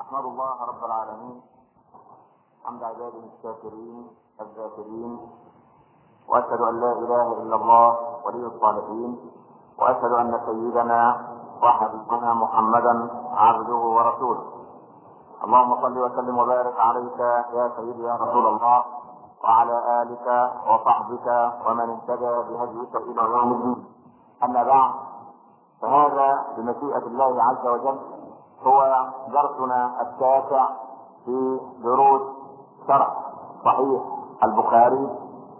احمد الله رب العالمين حمد عباده الشاكرين الذاكرين واشهد ان لا اله الا الله ولي الصالحين واشهد ان سيدنا وحبيبنا محمدا عبده ورسوله اللهم صل وسلم وبارك عليك يا سيدي يا رسول الله وعلى الك وصحبك ومن اهتدى بهديك الى يوم الدين اما بعد فهذا بمشيئه الله عز وجل هو درسنا التاسع في دروس شرح صحيح البخاري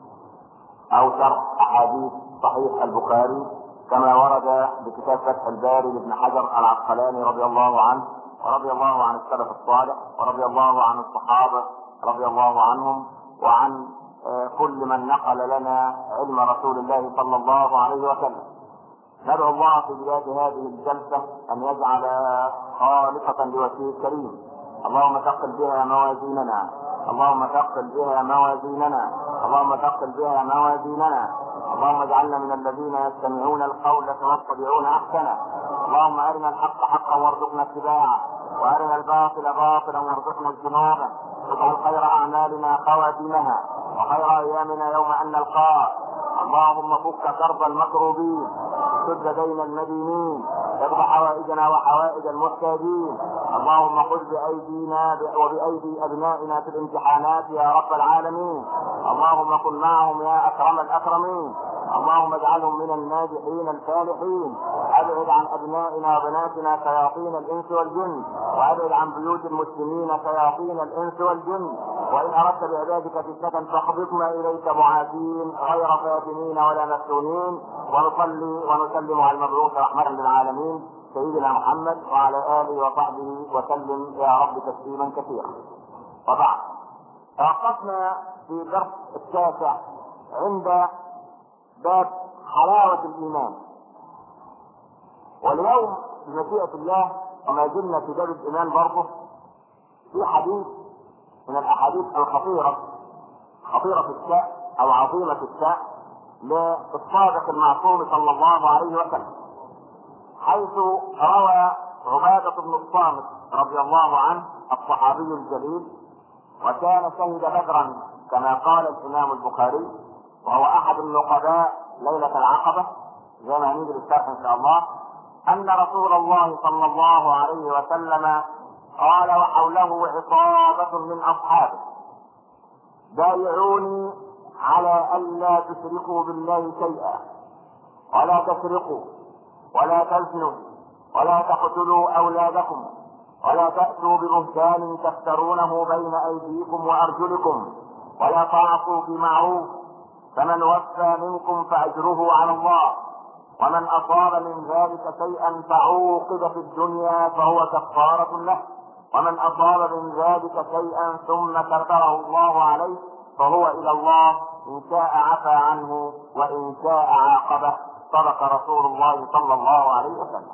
او شرح احاديث صحيح البخاري كما ورد بكتاب فتح الباري لابن حجر العسقلاني رضي الله عنه ورضي الله عن السلف الصالح ورضي الله عن الصحابه رضي الله عنهم وعن كل من نقل لنا علم رسول الله صلى الله عليه وسلم ندعو الله في بداية هذه الجلسة أن يجعل خالصة لوجهه الكريم اللهم ثقل بها موازيننا اللهم ثقل بها موازيننا اللهم ثقل بها موازيننا اللهم اجعلنا من الذين يستمعون القول فيتبعون احسنه اللهم ارنا الحق حقا وارزقنا اتباعه وارنا الباطل باطلا وارزقنا اجتنابه واجعل خير اعمالنا خواتمها وخير ايامنا يوم ان نلقاك اللهم فك كرب المكروبين سد دين المدينين اقض حوائجنا وحوائج المحتاجين اللهم خذ بايدينا وبايدي ابنائنا في الامتحانات يا رب العالمين اللهم كن معهم يا اكرم الاكرمين اللهم اجعلهم من الناجحين الفالحين ابعد عن ابنائنا وبناتنا شياطين الانس والجن وابعد عن بيوت المسلمين شياطين الانس والجن وان اردت بعبادك فتنه فاقبضنا اليك معافين غير فاتنين ولا مفتونين ونصلي ونسلم على المبعوث رحمه للعالمين سيدنا محمد وعلى اله وصحبه وسلم يا رب تسليما كثيرا وبعد توقفنا في الدرس التاسع عند باب حلاوة الإيمان واليوم بمشيئة الله وما زلنا في باب الإيمان برضه في حديث من الأحاديث الخطيرة خطيرة الشأن أو عظيمة الشأن للصادق المعصوم صلى الله عليه وسلم حيث روى عبادة بن الصامت رضي الله عنه الصحابي الجليل وكان شهد بدرا كما قال الإمام البخاري وهو احد النقباء ليلة العقبة زي ما هنيجي بالشرح ان شاء الله ان رسول الله صلى الله عليه وسلم قال وحوله عصابة من اصحابه بايعوني على الا تشركوا بالله شيئا ولا تسرقوا ولا تزنوا ولا تقتلوا اولادكم ولا تأتوا ببهتان تفترونه بين ايديكم وارجلكم ولا تعصوا في معروف فمن وفى منكم فاجره على الله ومن اصاب من ذلك شيئا فعوقب في الدنيا فهو كفارة له ومن اصاب من ذلك شيئا ثم كفره الله عليه فهو الى الله ان شاء عفى عنه وان شاء عاقبه صدق رسول الله صلى الله عليه وسلم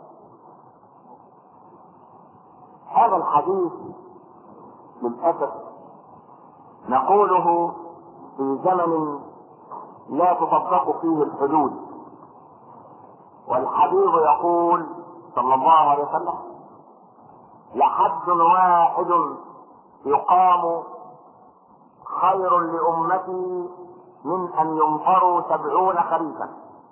هذا الحديث للاسف نقوله في زمن لا تطبق فيه الحدود والحبيب يقول صلى الله عليه وسلم لحد واحد يقام خير لأمتي من أن يمطروا سبعون خريفا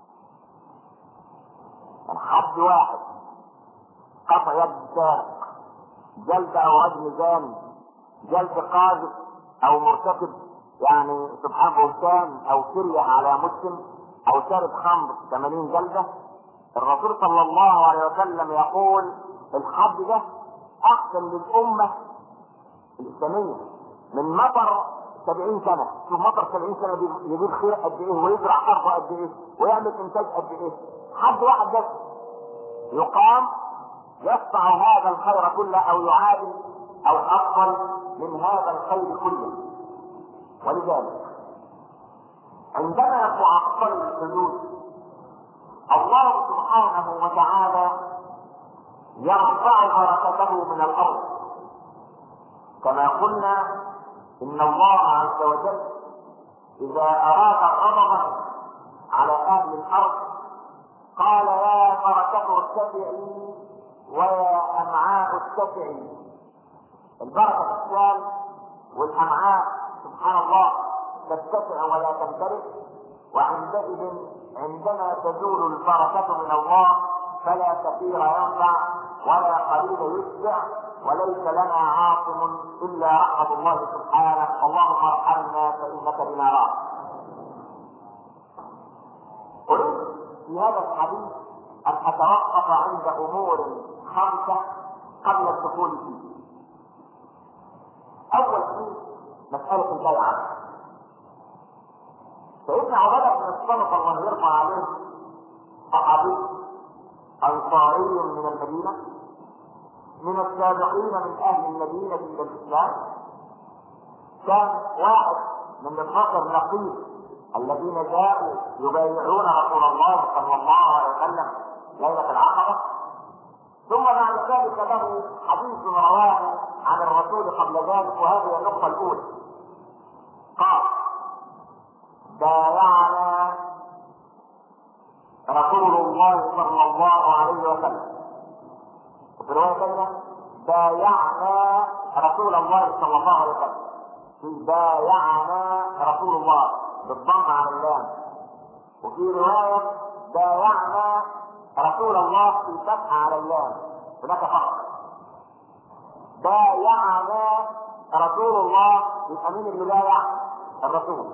حد واحد قطع يد سارق جلد أو رجل زاني جلد قاذف أو مرتكب يعني سبحان بهتان او كريه على مسلم او شارب خمر 80 جلده الرسول صلى الله عليه وسلم يقول الحد ده احسن للامه الاسلاميه من مطر 70 سنه شوف مطر 70 سنه يجيب خير قد ايه ويزرع ارض قد ايه ويعمل انتاج قد ايه حد واحد بس يقام يصنع هذا الخير كله او يعادل او افضل من هذا الخير كله ولذلك عندما تعطل الحدود الله سبحانه وتعالى يرفع بركته من الارض كما قلنا ان الله عز وجل اذا اراد غضبا على اهل الارض قال يا بركه ارتفعي ويا امعاء اتسعي البركه في الشام والامعاء سبحان الله تتسع ولا تمتلك وعندئذ عندما تزول البركه من الله فلا كثير ينفع ولا قليل يشبع وليس لنا عاصم الا رحمه الله سبحانه اللهم ارحمنا فانك بنا راحم اريد في هذا الحديث ان اتوقف عند امور خمسه قبل الدخول فيه اول شيء مساله البيعه سيدنا عباده بن الصمت الله يرضى عليه صحابي انصاري من المدينه من السابقين من اهل المدينه الى الاسلام كان واحد من النصر نقيب الذين جاءوا يبايعون رسول الله صلى الله عليه وسلم ليله العقبه ثم بعد ذلك له حديث رواه عن الرسول قبل ذلك وهذه النقطه الاولى قال بايعنا رسول الله صلى الله عليه وسلم وفي رواية ثانية بايعنا رسول الله صلى الله عليه وسلم في بايعنا رسول الله بالضم على اللام وفي رواية بايعنا رسول الله في فتح على اللام هناك فرق بايعنا رسول الله الأمين المبايع الرسول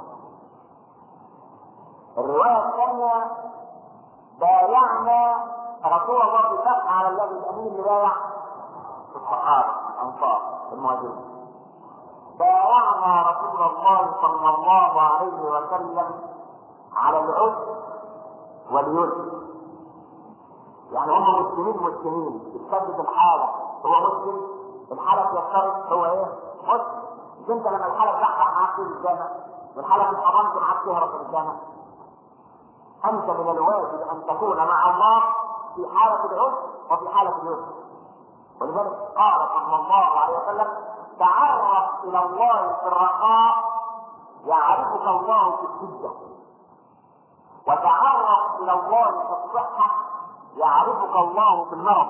الرواية الثانية بايعنا رسول الله بفتح على الذي الامين اللي بايع الصحابه الانصار المهاجرين بايعنا رسول الله صلى الله عليه وسلم على العسر واليسر يعني هم مسلمين مسلمين تثبت الحاله هو مسلم الحاله تيسرت هو ايه؟ مسلم مش انت لما الحاله تفتح معاك في الجامع والحاله مش حرمت معاك تهرب في الجامع انت من الواجب ان تكون مع الله في حالة العسر وفي حالة اليسر ولذلك قال صلى الله عليه وسلم تعرف إلى الله في الرخاء يعرفك الله في الشدة وتعرف إلى الله في الصحة يعرفك الله في المرض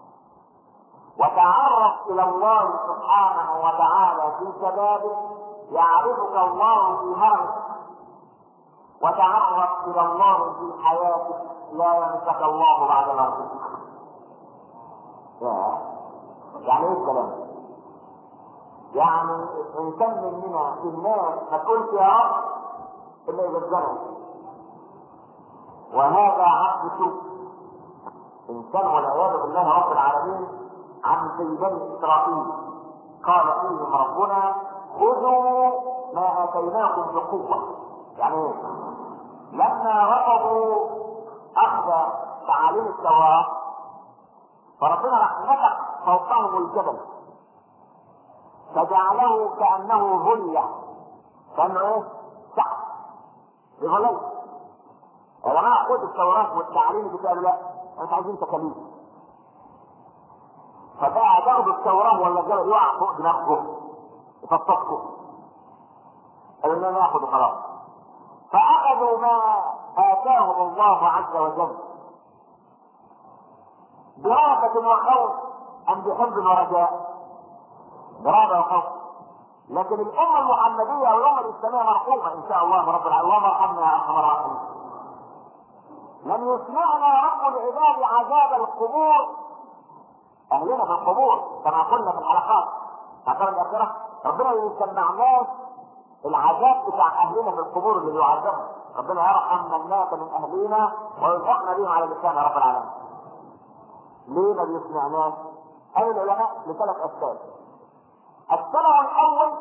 وتعرف إلى الله سبحانه وتعالى في شبابك يعرفك الله في هرمك وتعرف إلى الله في حياتك لا ينسك الله بعد موتك يعني ايه الكلام يعني انسان مننا في الناس ما تقولش يا رب الا اذا اتزنق وهذا عبد سوء انسان والعياذ بالله رب العالمين عن سيدي اسرائيل قال فيهم ربنا خذوا ما اتيناكم بقوه يعني ايه لما رفضوا اخذ تعاليم التوراه فربنا راح نفخ فوقهم الجبل فجعله كانه ظلة كانه ايه؟ سحب بغلي يا جماعه خد التوراه والتعليم اللي قالوا لا مش عايزين تكاليف فبقى ضرب التوراه ولا الجبل يقع فوق دماغه يفطسكم قالوا لنا ناخد خلاص فاخذوا ما اتاهم الله عز وجل برهبة وخوف ام بحب ورجاء برهبة وخوف لكن الامة المحمدية والامة الاسلامية مرحومة ان شاء الله رب العالمين اللهم ارحمنا يا ارحم الراحمين لم يسمعنا رب العباد عذاب القبور اهلنا في القبور كما قلنا في الحلقات عقاب الاخره ربنا ما يسمعناش العذاب بتاع اهلنا في القبور اللي يعذبوا ربنا يرحم من مات من اهلنا ويلحقنا بهم على لسان رب العالمين ليه ما بيسمعناش؟ قال العلماء لثلاث اسباب السبب الاول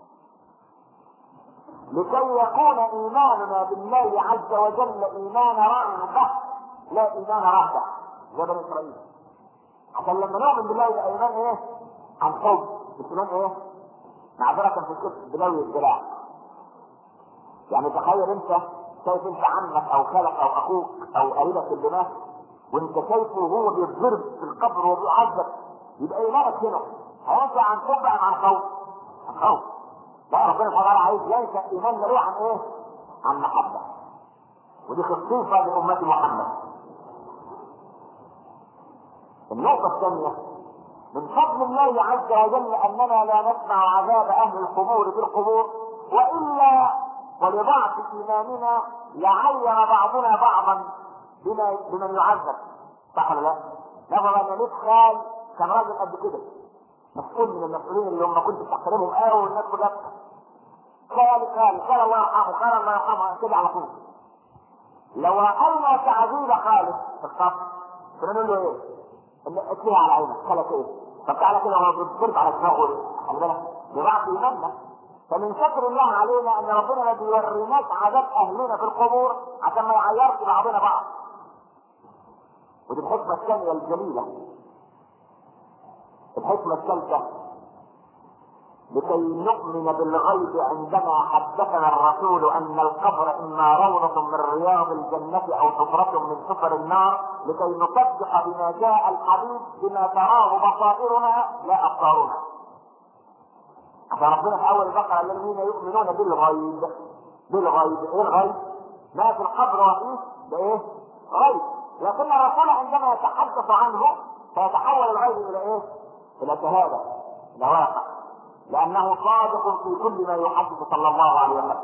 لكي يكون ايماننا بالله عز وجل ايمان رغبه لا ايمان رهبه زي بني اسرائيل عشان لما نؤمن بالله يبقى ايمان ايه؟ عن حب مش ايمان ايه؟ معذرة في الكتب بلوي الذراع يعني تخيل انت شايف انت عمك او خالك او اخوك او قريبك اللي مات وانت شايفه وهو بيتضرب في القبر وبيعذب يبقى ايمانك هنا هينفع عن حب ام عن خوف؟ عن خوف لا ربنا سبحانه وتعالى عايز ينشا ايماننا له عن ايه؟ عن محبه ودي خصيصه لامه محمد النقطه الثانيه من فضل الله عز وجل اننا لا نسمع عذاب اهل القبور في القبور والا ولضعف ايماننا لعين بعضنا بعضا بما بمن يعذب صح ولا لا؟ نظرا ان ليك خال كان راجل قد كده مسؤول من المسؤولين اللي هم كنت بتحترمهم قوي والناس كلها قال قال قال الله يرحمه قال الله يرحمه كده على طول لو راينا تعذيب خالد في الصف كنا نقول له ايه؟ ان اتليها على عينك خلك ايه؟ طب تعالى كده هو بيضرب على دماغه خلي بالك بضعف ايماننا فمن شكر الله علينا ان ربنا ما بيوريناش عذاب اهلنا في القبور عشان ما يعيرش بعضنا بعض ودي الحكمه الثانيه الجليله الحكمه الثالثه لكي نؤمن بالغيب عندما حدثنا الرسول ان القبر اما روضة من رياض الجنة او حفرة من حفر النار لكي نصدق بما جاء الحديث بما تراه بصائرنا لا ابصارنا. عشان ربنا في اول البقرة الذين يؤمنون بالغيب بالغيب ايه الغيب؟ ما في القبر وفيه ده ايه؟ غيب لكن الرسول عندما يتحدث عنه فيتحول الغيب الى ايه؟ الى شهادة الى واقع لأنه صادق في كل ما يحدث صلى الله عليه وسلم.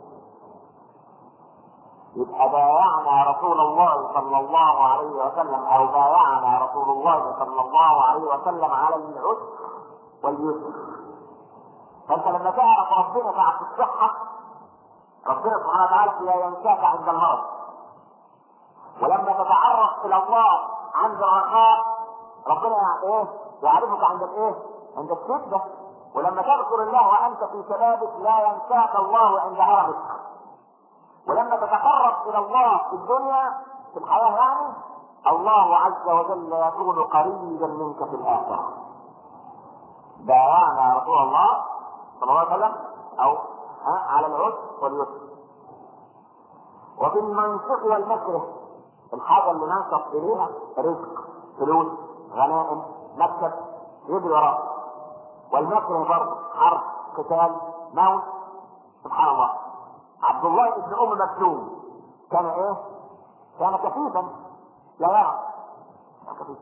يبقى بايعنا رسول الله صلى الله عليه وسلم أو بايعنا رسول الله صلى الله عليه وسلم على العسر واليسر. فأنت لما تعرف ربنا ساعة الصحة ربنا سبحانه وتعالى لا ينساك عند المرض. ولما تتعرف إلى الله عند الرخاء ربنا ايه؟ يعرفك عند الايه؟ عند الشدة ولما تذكر الله وانت في شبابك لا ينساك الله عند هرمك ولما تتقرب الى الله في الدنيا في الحياه يعني الله عز وجل يكون قريبا منك في الاخره بايعنا رسول الله صلى الله عليه وسلم او ها على العسر واليسر وفي المنشق والمكره الحاجه اللي ننشط اليها رزق فلوس غنائم مكسب يجري وراه والمكر برضه حرب قتال موت سبحان الله عبد الله بن ام مكتوم كان ايه؟ كان كفيفا لا يرى كفيف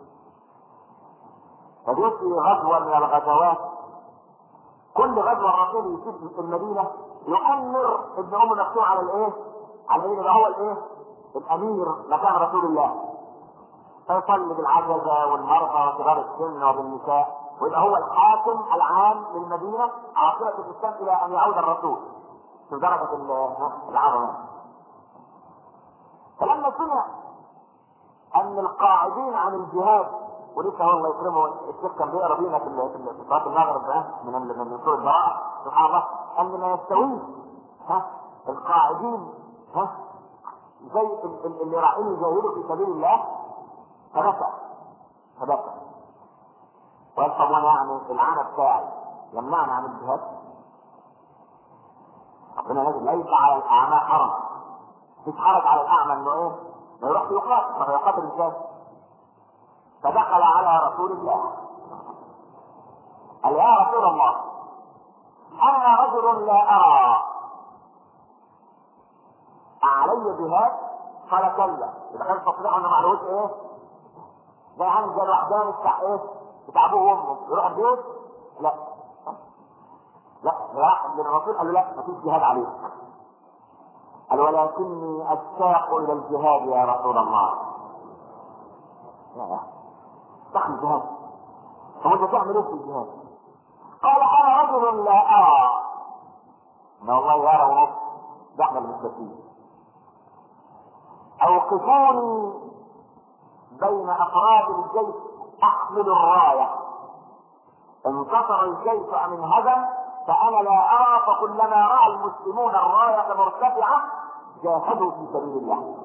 فجئت في غزوه من الغزوات كل غزوه الرسول يسيب المدينه يؤمر ابن ام مكتوم على الايه؟ على المدينه يبقى هو الايه؟ الامير مكان رسول الله فيصلي بالعجزه والمرضى وكبار السن وبالنساء ويبقى هو الحاكم العام للمدينة عاصمة الإسلام إلى أن يعود الرسول في درجة العظمة فلما سمع أن القاعدين عن الجهاد ولسه هو الله يكرمه الشيخ كان بيقرا بينا في في صلاة المغرب ده من من سورة البراءة سبحان الله أن ما يستويش ها القاعدين ها زي اللي رايحين يجاهدوا في سبيل الله فبكى فبكى وقال طب وانا يعني العانى بتاعي يمنعني عن الجهاد ربنا لازم ليس على الاعمى حرج مفيش حرج على الاعمى انه ايه؟ ما يروح يقاتل طب يقاتل ازاي؟ فدخل على رسول الله قال يا رسول الله انا رجل لا ارى علي جهاد قال كلا اذا كان تستطيع انه معلوش ايه؟ زي عامل زي الوحداني بتاع ايه؟ بتاع ابوه وامه يروح البيت لا لا راح للرسول قال له لا مفيش جهاد عليك قال ولكني اشتاق الى الجهاد يا رسول الله لا تعمل جهاد طب انت تعمل ايه في الجهاد؟ قال انا رجل لا ارى ان والله يرى ونص ده احنا المستفيد اوقفوني بين افراد الجيش احمل الرايه انتصر الجيش ام انهزم فانا لا ارى فكلما راى المسلمون الرايه مرتفعه جاهدوا في سبيل الله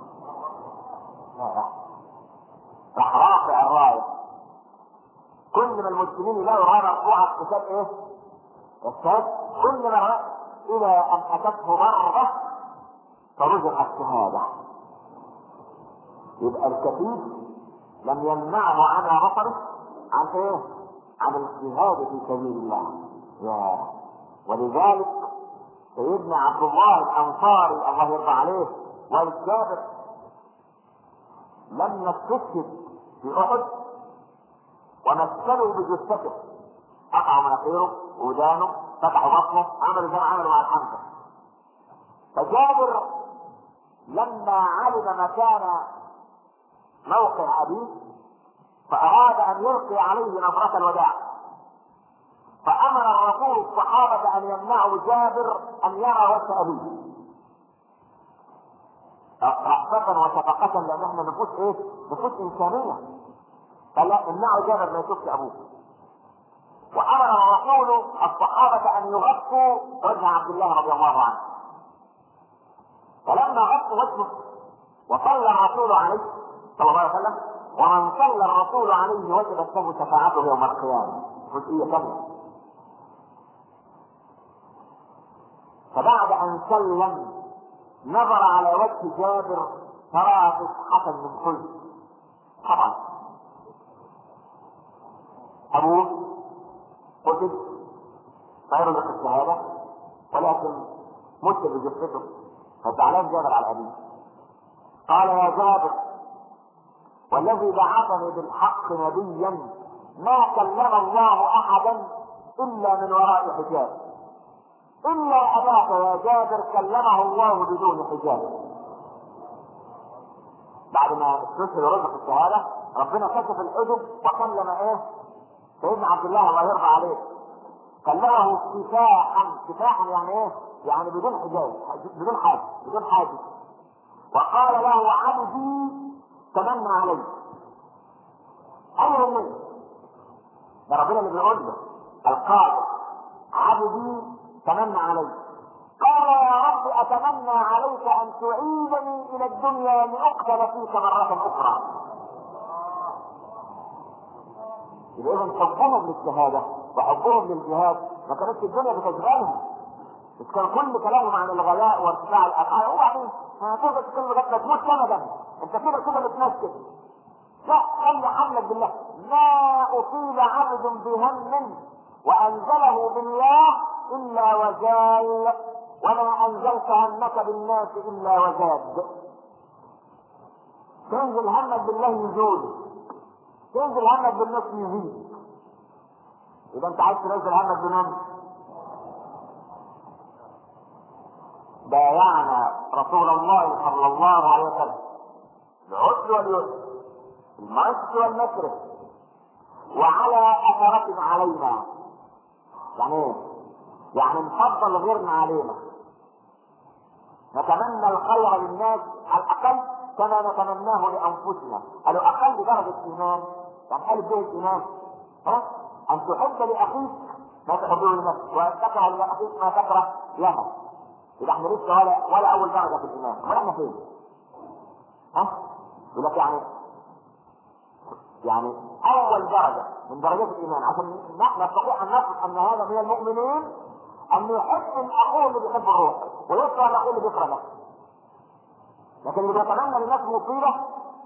راح رافع الرايه كل ما المسلمين يلاقوا الرايه مرفوعه اقتصاد ايه؟ اقتصاد كل ما رأى الى ان اتته ضربه فرزق الشهاده يبقى الكفيف لم يمنعه عن بصره عن ايه؟ عن الجهاد في سبيل الله يا ولذلك سيدنا عبد الله الانصاري الله يرضى عليه والجابر لما استشهد في احد ومثلوا بجثته قطعوا مناخيره ودانه فتحوا بطنه عملوا زي ما عملوا مع الحمزه فجابر لما علم مكان موقع ابيه فاراد ان يلقي عليه نظره الوداع فامر الرسول الصحابه ان يمنعوا جابر ان يرى وجه ابيه رأفة وشفقة لأن احنا نفوس ايه؟ نفوس إنسانية. فلا امنعوا جابر ما يشوفش أبوه. وأمر الرسول الصحابة أن يغطوا وجه عبد الله رضي الله عنه. فلما غطوا وجهه وصلى الرسول عليه صلى الله عليه وسلم ومن صلى الرسول عليه وجبت له شفاعته يوم القيامة. جزئية كاملة. فبعد أن سلم نظر على وجه جابر ترى مسحة من حزن طبعا أبوه قتل غير لك الشهادة ولكن مت بجثته فزعلان جابر على أبيه قال يا جابر والذي بعثني بالحق نبيا ما كلم الله أحدا إلا من وراء حجاب إلا أباك يا جابر كلمه الله بدون حجاب بعد ما استشهد رزق الشهادة ربنا كشف الحجب وكلم ايه سيدنا عبد الله الله يرضى عليه كلمه كفاحا كفاحا يعني ايه يعني بدون حجاب بدون حاجة بدون حاجة وقال له عبدي تمنى علي أمر منه ده ربنا اللي بيقول له القائل عبدي تمنى علي قال يا رب اتمنى عليك ان تعيدني الى الدنيا لاقتل فيك مرة اخرى يبقى اذا حبهم للشهادة وحبهم للجهاد ما كانتش الدنيا بتشغلهم بس كان كل كلامهم عن الغلاء وارتفاع الاسعار وبعدين هتقدر تتكلم لغايه تموت سندا انت كده كده بتنسك لا خلي حملك بالله ما اصيب عبد بهم وانزله بالله إلا وزال وما أنزلت همك بالناس إلا وزاد تنزل همك بالله يزول تنزل همك بالناس يزيد إذا أنت عايز تنزل همك بمن؟ بايعنا رسول الله صلى الله عليه وسلم العسر واليسر المعسر والمكر وعلى أثرة علينا يعني ايه؟ يعني نفضل غيرنا علينا نتمنى الخير للناس على الاقل كما نتمناه لانفسنا قالوا اقل درجه ايمان يعني الف به الايمان ها ان تحب لاخيك ما تحبه لنفسك وان تكره لاخيك ما تكره له يبقى احنا لسه ولا ولا اول درجه في الايمان امال احنا فين؟ ها؟ يقول لك يعني يعني اول درجه من درجات الايمان عشان نستطيع ان نصف ان هذا من المؤمنين ان يحب الاخوه اللي بيحب الروح ويكره الاخوه اللي بيكره نفسه لكن اللي بيتمنى للناس مصيبه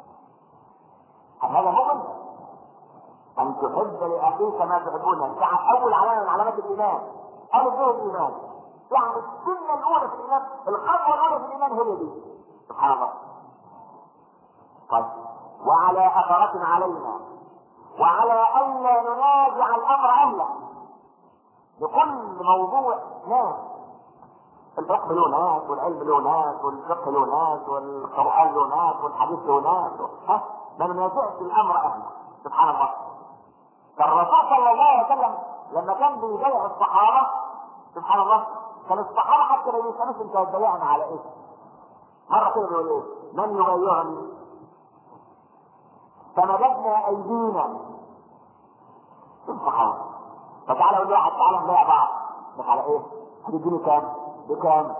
هل هذا مؤمن؟ ان تحب لاخيك ما تحبونه يعني اول علامه من علامات الايمان الف به الايمان يعني السنه الاولى في الايمان الخطوه الاولى في الايمان هي دي سبحان الله طيب وعلى اثرة علينا وعلى الا ننازع الامر اهله لكل موضوع ناس الحكم له ناس والعلم له ناس والفقه له ناس والقران له ناس والحديث له ناس ها ما ننازعش الامر اهله سبحان الله فالرسول صلى الله عليه وسلم لما كان بيبايع الصحابه سبحان الله كان الصحابه حتى لو يسالوش انت هتبايعنا على ايه؟ مره كده بيقول ايه؟ من يبايعني؟ فمددنا ايدينا الصحابه فتعالى اقول واحد تعالى نبيع بعض بس على ايه؟ هتديني كام؟ بكام؟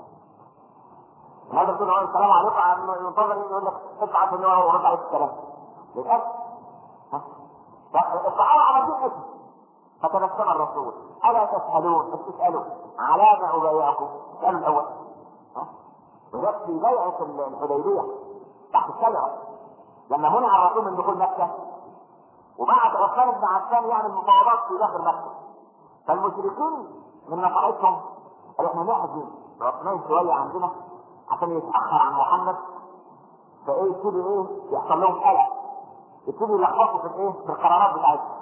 هذا تقول له السلام عليكم عم ينتظر يقول لك ادفع 1000 جنيه ورد عليك السلام للاسف الصحابه عملوا اسم فتبسم الرسول الا تسالون بس تسالوا على ما ابايعكم؟ اسالوا الاول ها؟ وذلك في بيعه الحديبيه تحت الشجره لما منع الرسول من دخول مكه وبعد عثمان بن عفان يعني المفاوضات في داخل مكه فالمشركين من نصائحهم قالوا احنا نحزن عثمان شويه عندنا عشان يتاخر عن محمد فايه كده ايه يحصل لهم قلق يبتدوا يلخبطوا في الايه؟ في القرارات بتاعتهم.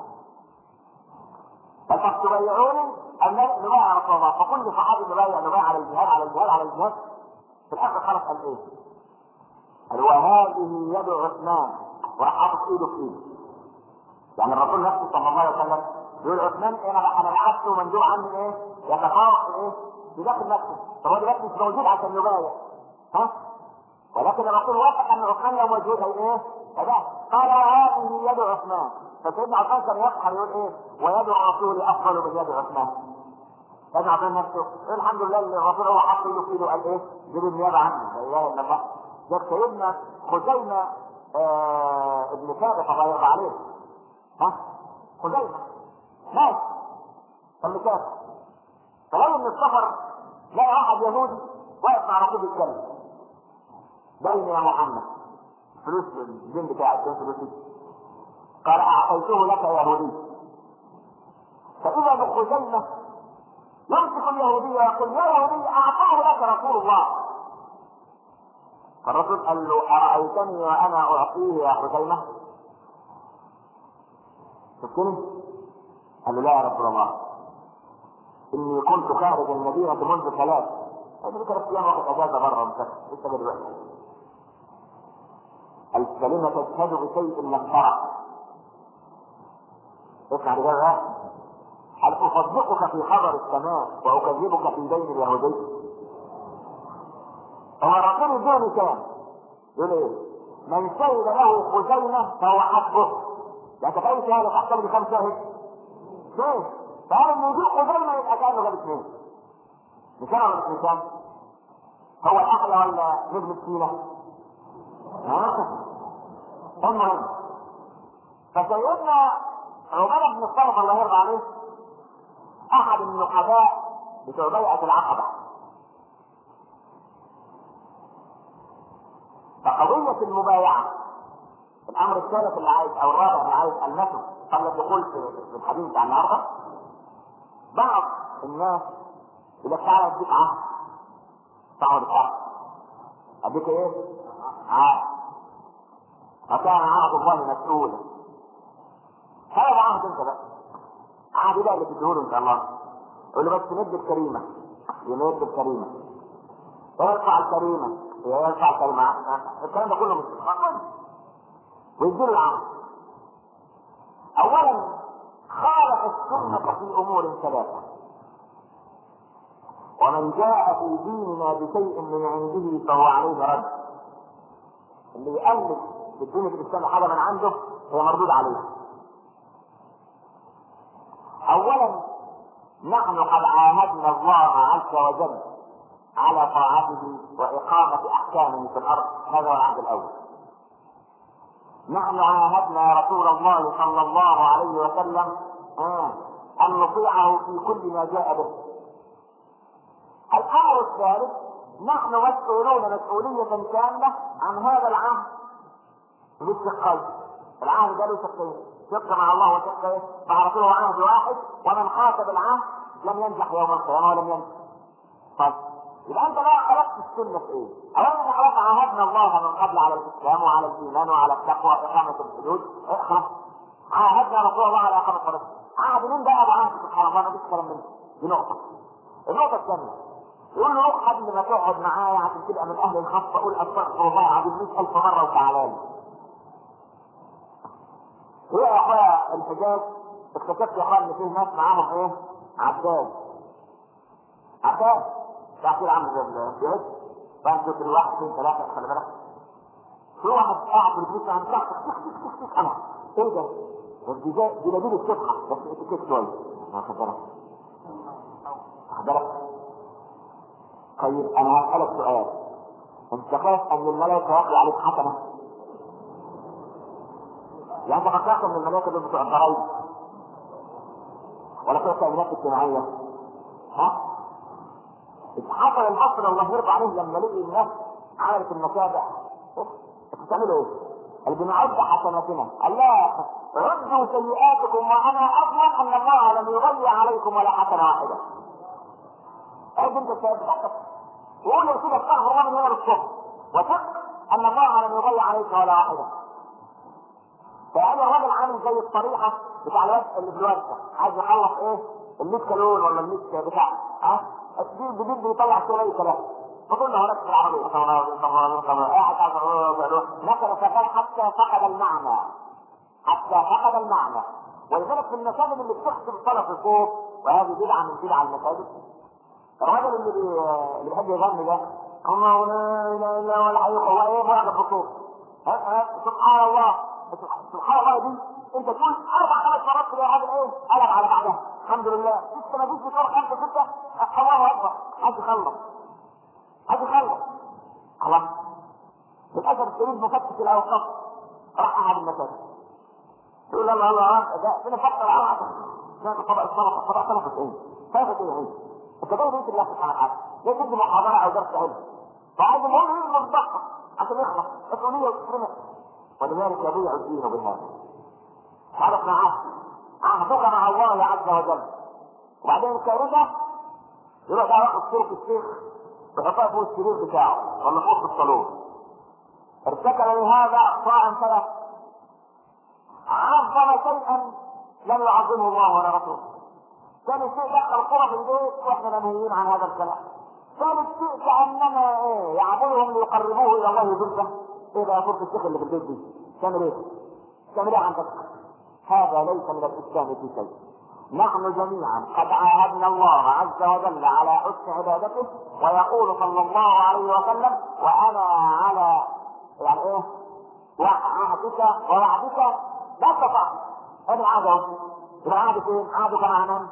فقد تبايعوني الملك نبايع على رسول الله فكل صحابي نبايع نبايع على الجهاد على الجهاد على الجهاد في الاخر خلص قال ايه؟ قال وهذه يد عثمان وراح حاطط ايده في ايده. يعني الرسول نفسه صلى الله عليه وسلم يقول عثمان انا انا بعثته مندوب عني ايه؟ يتفاوض في ايه؟ في داخل نفسه طب هو دلوقتي مش موجود عشان يبايع ها؟ ولكن الرسول وافق ان عثمان لو موجود هي ايه؟ فده قال هذه يد عثمان فسيدنا عثمان كان يفخر يقول ايه؟ ويد الرسول افضل من يد عثمان. سيدنا عثمان نفسه يقول الحمد لله اللي الرسول هو حط ايده في ايده قال ايه؟ جيب النيابه عني لا اله الا الله. جاب سيدنا خزيمه آه ابن ثابت الله يرضى عليه. ها؟ خزيمه مات كان مسافر فلو من السفر لقى واحد يهودي واقف مع رسول الكلب بين يا محمد فلوس الدين بتاعك فين فلوسي؟ قال اعطيته لك يهودي فاذا بخزيمه يمسك اليهودي ويقول يا يهودي اعطاه لك رسول الله فالرسول قال له ارايتني وانا اعطيه يا خزيمه شفتني؟ قال له لا يا رسول الله اني كنت خارج المدينه منذ ثلاث قال ثلاث ايام واخد اجازه بره مسافر لسه جاي دلوقتي الكلمة تشهد بشيء لم ترى اسمع رجال هل اصدقك في خبر السماء واكذبك في دين اليهودي هو الرسول الدين كان يقول ايه من شهد له خزيمة فهو حسبه لكن في اي شهادة تحتاج لكم شاهد اثنين فهل ان يجيب خزيمة يبقى كانه جاب اثنين مش انا ولا مش كام هو الاحلى ولا نجم سينا المهم فسيدنا عمر بن الصالح الله يرضى عليه احد النقباء بتوع بيعة العقبة فقضية المبايعة الامر الثالث اللي عايز او الرابع اللي عايز المسه قبل الدخول في الحديث بتاع النهارده بعض الناس اذا تعالى اديك عهد تعالى بالعهد اديك ايه؟ عهد وكان عهد الله مسؤولا هذا عهد انت بقى عهد ده اللي تديهوله ان شاء الله يقول له بس مد الكريمه يمد الكريمه ويرفع الكريمه يرفع الكريمه الكلام ده كله مش ويديله العهد اولا خالف السنه في امور ثلاثه ومن جاء في ديننا بشيء من عنده فهو عليه رد اللي يألف في الدين الاسلامي حاجه من عنده هي مردود عليه. اولا نحن قد عاهدنا الله عز وجل على طاعته واقامه احكامه في الارض هذا هو العهد الاول. نحن عاهدنا رسول الله صلى الله عليه وسلم ان نطيعه في كل ما جاء به. الامر الثالث نحن مسؤولون مسؤوليه كامله عن هذا العهد له شقين العهد ده له شقين شق مع الله وشق ايه؟ مع رسوله عهد واحد ومن خاطب العهد لم ينجح يوم القيامه ولم ينجح طيب يبقى انت بقى خلقت السنه في ايه؟ اولا احنا خلاص عاهدنا الله من قبل على الاسلام وعلى الايمان وعلى التقوى واقامه الحدود إيه خلاص عاهدنا رسول الله على اقامه الصلاه عهد مين بقى بعهد سبحان الله ما فيش كلام منه دي نقطه النقطه الثانيه يقول له روح قبل ما تقعد معايا عشان تبقى من اهل الخاصه قول استغفر الله العظيم 100000 مره وتعالى لي ايه يا اخويا الحجاج اكتشفت يا اخويا ان فيه ناس معاهم ايه؟ عباد عباد تعطيل عامل زي الجهاز بعد شوف الواحد اثنين ثلاثه خلي بالك في واحد قاعد في البيت عم تحت تك تك تك تك انا ايه ده؟ الجزاء دي نبيل الصفحه بس اتكيت شويه واخد بالك واخد بالك طيب انا هسألك سؤال انت خايف ان الملائكة يقضي عليك حسنة يعني انت خايف من الملائكة دول بتوع الضرايب ولا بتوع التأمينات الاجتماعية ها؟ حصل الحصر الله يرضى عليه لما لقي الناس عملت المشابع انتوا بتعملوا ايه؟ اللي بنعد حسناتنا قال لا ردوا سيئاتكم وانا اضمن ان الله لم يضيع عليكم ولا حسنه واحده عايز انت تتحقق وقول يا سيدي استغفر الله من هنا للصبح وثق ان الله لم يضيع عليك ولا واحده فقال الراجل عامل زي الطريحه بتاع الواد اللي في الورشه عايز يخلص ايه؟ ال 100 كالون ولا ال 100 بتاع ها؟ الجيل الجديد بيطلع شويه اي كلام فكل هناك في العربية قاعد مثلا شغال حتى فقد المعنى حتى فقد المعنى ولذلك في المساجد اللي بتحسب صلاة الصوت وهذه بدعة من بدع المساجد الراجل اللي بي... اللي بيحب يغني ده الله لا اله الا هو الحي هو ايه معجب بالصوت سبحان الله سبحان الله دي انت تقول اربع خمس مرات كده هذا ايه قلب على بعضها الحمد لله لسه ما فيش بتقول خمسه سته الله اكبر عايز يخلص عايز يخلص خلاص للاسف الشديد مفتش الاوقاف راح قعد المساجد يقول الله الله ده فين فكر على ده طبق السلطه طبق سلطه ايه؟ سلطه ايه هي؟ انت جاي بيت الله سبحانه وتعالى ليه تدي محاضره او درس علم فعايز المهم يجي مصدقه عشان يخلص مسؤوليه وتترمى ولذلك يضيع الدين بهذا تعرف معاه عهدك مع الله عز وجل وبعدين الكارثه يروح بقى واخد صوره الشيخ ويحطها فوق السرير بتاعه ولا فوق الصالون ارتكب لهذا اخطاء ثلاث عظم شيئا لم يعظمه الله ولا رسوله ثاني شيء دخل القرى في البيت واحنا منهيين عن هذا الكلام ثالث شيء كاننا ايه يعبدهم ليقربوه الى الله زلفى ايه بقى فرصه الشيخ اللي في البيت دي تعمل ايه؟ تعمل ايه عندك؟ هذا ليس من الاسلام في شيء نحن جميعا قد عاهدنا الله عز وجل على حسن عبادته ويقول صلى الله عليه وسلم وانا على يعني ايه؟ وعهدك ووعدك لا استطعت هذا عهده يبقى عهد فين؟ عهدك مع من؟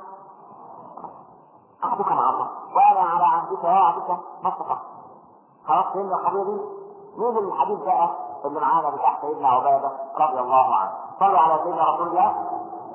عهدك مع الله وانا على عهدك ووعدك ما استطعت خلاص فهمنا القضيه دي؟ مين الحديث بقى اللي معانا بتاع سيدنا عباده رضي الله عنه صلوا على سيدنا رسول الله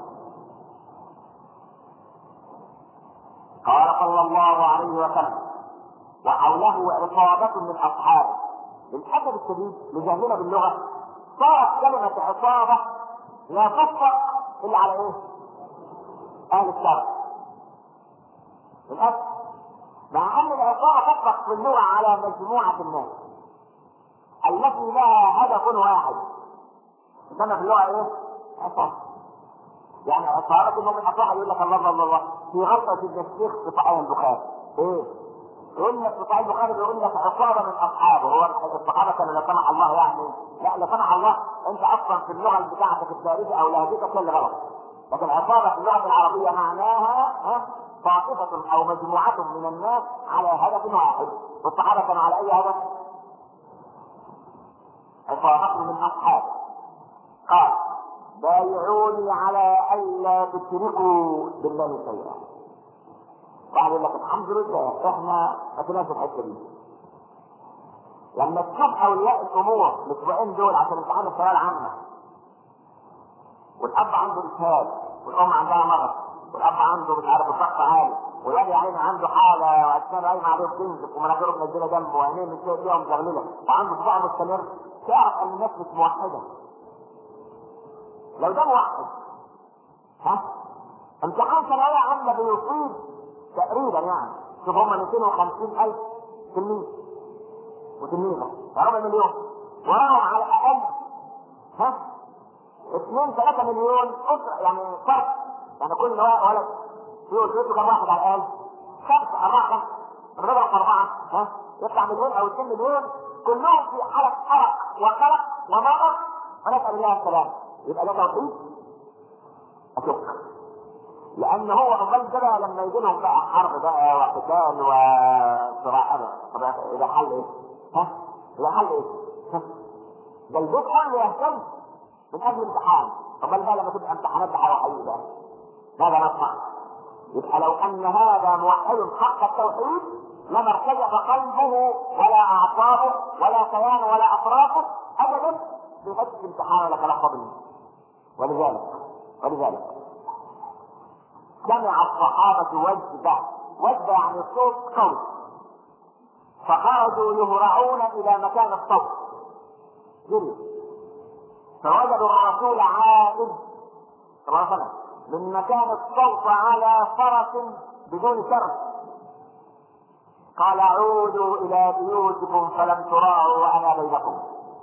قال صلى الله عليه وسلم وحوله عصابة من أصحابه للأسف الشديد لجهلنا باللغة صارت كلمة عصابة لا تطلق إلا على إيه؟ أهل الشرع للأسف مع أن العصابة تطلق في اللغة على مجموعة الناس التي لها هدف واحد إنما في اللغة إيه؟ عصابة يعني عصابة إنهم من أصحاب يقول لك الله الله الله في غلطة في الشيخ في صحيح البخاري إيه؟ يقول لك في صحيح البخاري بيقول لك عصابة من أصحابه هو الصحابة كانوا لا سمح الله يعني لا لا سمح الله أنت أصلا في اللغة بتاعتك الدارجة أو لهجتك هي اللي غلط لكن عصابة في اللغة العربية معناها ها طائفة أو مجموعة من الناس على هدف واحد والصحابة كانوا على أي هدف؟ عصابة من أصحابه قال بايعوني على ألا تشركوا بالله شيئا بعد يقول لك الحمد لله احنا ما كناش الحته دي لما تشوف اولياء الامور الاسبوعين دول عشان امتحان الثانويه العامه والاب عنده اسهال والام عندها مرض والاب عنده مش عارف ضغط عالي والواد يا عيني عنده حاله واسنانه قايمه عليه بتنزف ومناخيره منزله جنبه وعينيه مش فيها مزغلله وعنده صداع مستمر تعرف ان الناس مش موحده لو ده موحد ها امتحان ثانويه عامه بيصيب تقريبا يعني شوف هم 250 الف تلميذ وتلميذه ربع مليون وراهم على الاقل ها 2 3 مليون اسره يعني فرق يعني كل ولد في اسرته كم واحد على الاقل؟ خمسه اربعه خمسه ربع اربعه ها يطلع مليون او 2 مليون كلهم في حاله حرق وقلق ومرض ونسال الله السلامه يبقى ده توحيد اشك لان هو امال ده بقى لما يجي لهم بقى حرب بقى وقتال وصراع طب اذا حل ايه؟ ها؟ اذا حل ايه؟ ها؟ ده البيت كله يهتم من اجل امتحان امال بقى لما تبقى امتحانات بحاجه حقيقيه ماذا نصنع؟ يبقى لو ان هذا موحد حق التوحيد لما ارتجف قلبه ولا اعصابه ولا كيانه ولا اطرافه ابدا في حته امتحان ولا كلام فضل ولذلك ولذلك سمع الصحابة وجده وجد يعني صوت صوت فخرجوا يهرعون إلى مكان الصوت جري فوجدوا الرسول عائد صلى الله عليه وسلم من مكان الصوت على فرس بدون شرف قال عودوا إلى بيوتكم فلم تراعوا وأنا بينكم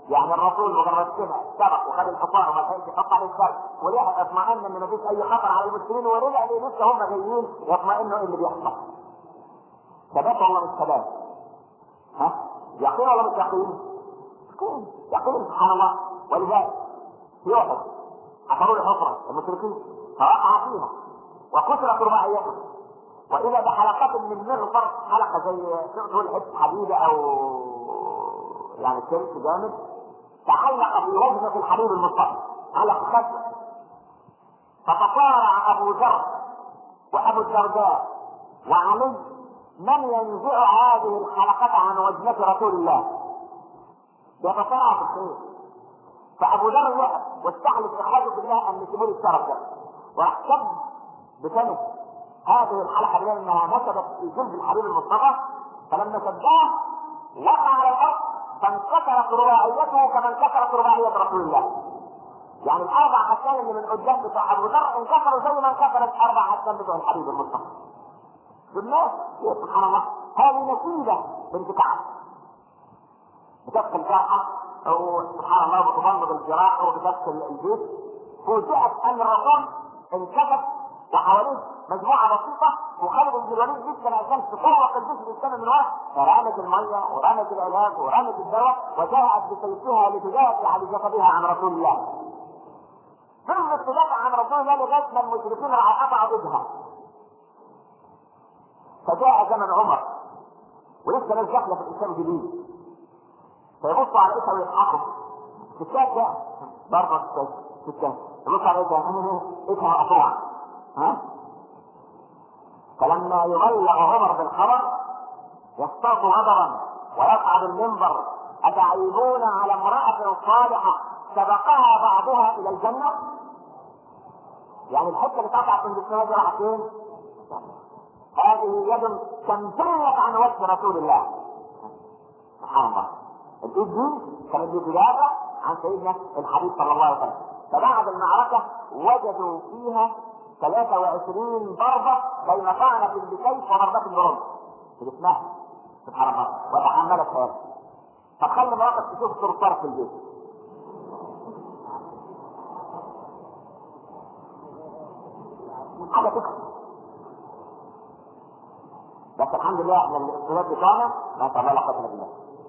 يعني الرسول مجرد كده سبق وخد الحصان وما كانش يحط عليه السبب ورجع اطمئن ان مفيش اي خطر على المسلمين ورجع ليه لسه هم جايين يطمئنوا ايه اللي بيحصل ثبات ولا مش ثبات؟ ها؟ يقين ولا مش يقين؟ يقين يقين سبحان الله ولذلك في احد حفروا له حفره المشركين فوقع فيها وكسرت رباعيته واذا بحلقات من مغفر حلقه زي تقول حته حديده او يعني سلك جامد تحلق في وجنة الحبيب المصطفى علق خشب فتصارع ابو ذر وابو الدرداء وعلي من ينزع هذه الحلقة عن وجنة رسول الله يتصارع في الخير فابو ذر وقف واستحلف اخراجه بالله ان يسيبوا لي الشرف ده وراح شد بسنه هذه الحلقه لانها نسبت في جلد الحبيب المصطفى فلما شدها وقع على الارض فانكسرت رباعيته كما انكسرت رباعيه رسول الله يعني الاربع حسان اللي من قدام بتوع ابو ذر انكسروا زي ما انكسرت اربع حسان بتوع الحبيب المصطفى بالناس يا سبحان الله هذه نتيجه بنت كعب بتدخل جرحه وسبحان الله بتضمد الجراح وبتدخل الجيش فوجئت ان الرسول انكشف وحواليه مجموعه بسيطه وخالد بن الوليد لسه عشان تفوق الجيش الاسلامي من ورا فرمت الميه ورمت العلاج ورمت الدواء وجاءت بسيفها لتدافع عن جسدها عن رسول الله. فضلت تدافع عن رسول الله لغايه ما المشركين راحوا قطعوا ايدها. فجاء زمن عمر ولسه ناس داخله في الاسلام جديد. فيبصوا على ايدها ويضحكوا. ستات ده برضه ستات ستات يبصوا على ايدها ايدها مقطوعه. ها؟ فلما يبلغ عمر بالخبر يصطاد غضبا ويصعد المنبر أتعيبون على امرأة صالحة سبقها بعضها إلى الجنة؟ يعني الحتة اللي اتقطعت من جسمها دي راحت فين؟ هذه يد تمتلك عن وجه رسول الله سبحان الله الايد دي كانت بتدافع عن سيدنا الحبيب صلى الله عليه وسلم فبعد المعركة وجدوا فيها 23 ضربة بين طعنة بسيف وضربة برمح في جسمها سبحان الله وتحملت هذا فتخلي مواقف تشوف صرصار في البيت حاجة تكفي بس الحمد لله احنا الاستعداد بتاعنا ما شاء الله لا قوة الا بالله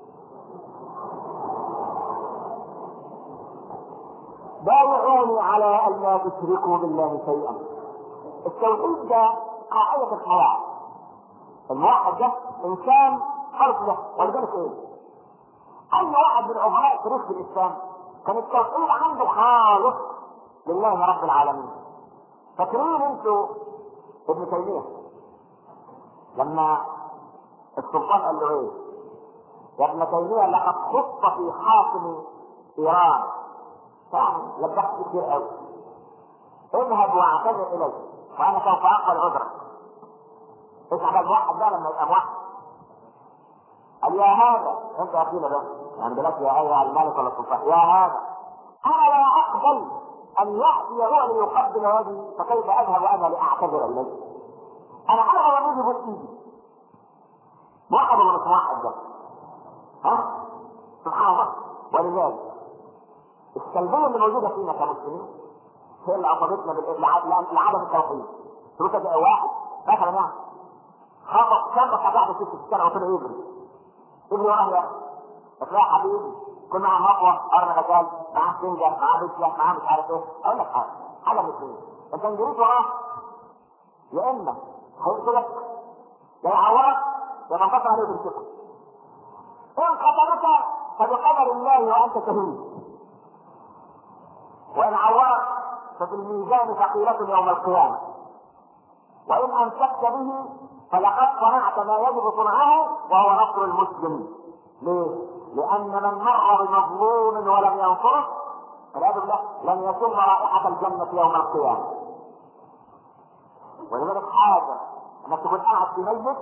بايعوني على ان لا تشركوا بالله شيئا التوحيد ده قاعدة الحياة الموحد ده انسان خلق له ولذلك ايه؟ اي واحد من عظماء تاريخ الاسلام كان التوحيد عنده خالص لله رب العالمين فاكرين انتوا ابن تيميه لما السلطان قال له ايه؟ يا ابن تيميه لقد خط في حاكم ايران فعلا لبخت كتير قوي اذهب واعتذر الي وانا سوف اقبل عذرك اسمع بقى الواحد ده لما يبقى موحد قال يا هذا انت اخينا بقى يعني بلاش يا ايها الملك ولا السلطان يا هذا انا لا اقبل ان ياتي هو ليقبل يدي فكيف اذهب وانا لاعتذر اليه انا انا وجودي بس ايدي موحد ولا مش موحد ده ها سبحان الله ولذلك السلبيه اللي موجوده فينا كمسلمين هي اللي اصابتنا لعدم التوحيد تقول كده واحد مثلا يعني خبط شاب واحد في السنه وطلع يجري يجري وراه يا اخي يا حبيبي كل معاه مطوه ارمى غزال معاه سنجر معاه بسله معاه مش عارف ايه اقول لك حاجه حاجه من اثنين انت ان جريت وراه يا اما هيقتلك يا يعورك يا منتصر عليه وتمسكه ان قتلك فبقدر الله وانت شهيد وان عورك ففي الميزان ثقيلة يوم القيامة وإن أمسكت به فلقد صنعت ما يجب صنعه وهو نصر المسلم ليه؟ لأن من مر بمظلوم ولم ينصره والعياذ بالله لن يشم رائحة الجنة يوم القيامة ولذلك حاجة انك تكون قاعد في مجلس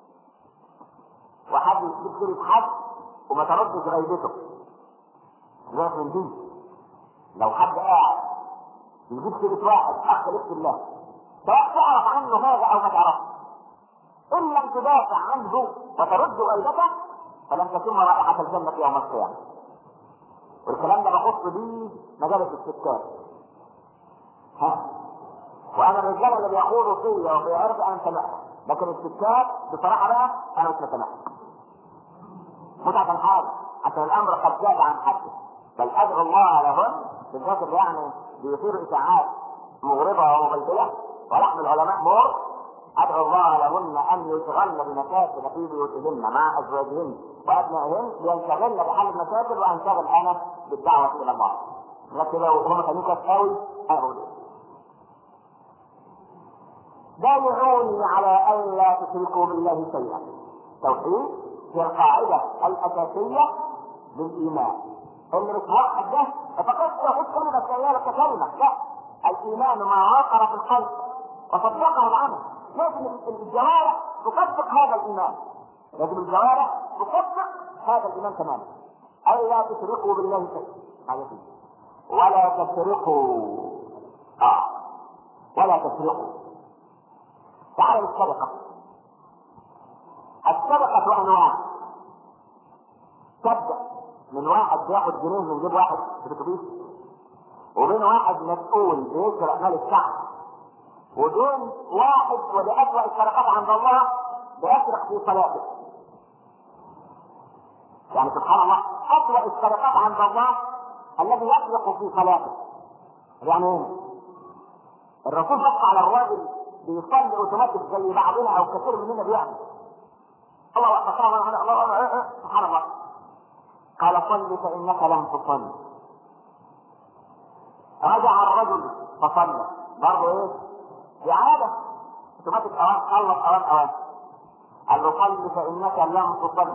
وحد يجيب سيرة حد وما تردش غيبته زي من دي لو حد قاعد يجيب سيرة واحد أخ لك الله سواء تعرف عنه هذا أو ما تعرفش إن لم تدافع عنه وترد غيبته فلن تتم رائحة الجنة يوم القيامة والكلام ده بخص بيه مجالس الستات ها وانا الرجاله اللي بيخوضوا فيا وفي عرض انا سامحهم لكن الستات بصراحه بقى انا مش مسامحهم مش عشان حاجه عشان الامر قد زاد عن حده بل ادعو الله لهن بالذات اللي يعني بيثير اشاعات مغرضه ومبلبله ولحم العلماء مر ادعو الله لهن ان يشغلن بمكاسب في بيوتهن مع ازواجهن وابنائهن لينشغلن بحل المشاكل وانشغل انا بالدعوه الى الله. لكن لو هم كانوا كويس قوي انا بقول إيه؟ بايعوني على الا تشركوا بالله شيئا. توحيد هي القاعده الاساسيه للايمان. اللي مش موحد ده فقط يقول كلمه سيئه ككلمه لا الايمان ما وقر في القلب وصدقه العمل لازم الجوارح تصدق هذا الايمان لازم الجوارح تصدق هذا الايمان تماما الا تشركوا بالله شيئا هذا فيه ولا تسرقوا اه ولا تسرقوا تعالوا السرقه السرقه انواع تبدا من واحد بياخد جنيه من جيب واحد في الاتوبيس وبين واحد مسؤول بيسرق مال الشعب ودون واحد ولأسوأ السرقات عند الله بيسرق في صلاته يعني سبحان الله أسوأ السرقات عند الله الذي يسرق في صلاته يعني ايه؟ الرسول بص على الراجل بيصلي اوتوماتيك زي بعضنا او كثير مننا بيعمل الله اكبر الله الله الله سبحان الله قال صل فانك لم تصل رجع الرجل فصلى برضه ايه؟ إعادة اوتوماتيك أوان خلص أوان أوان قال له صل فإنك لم تصل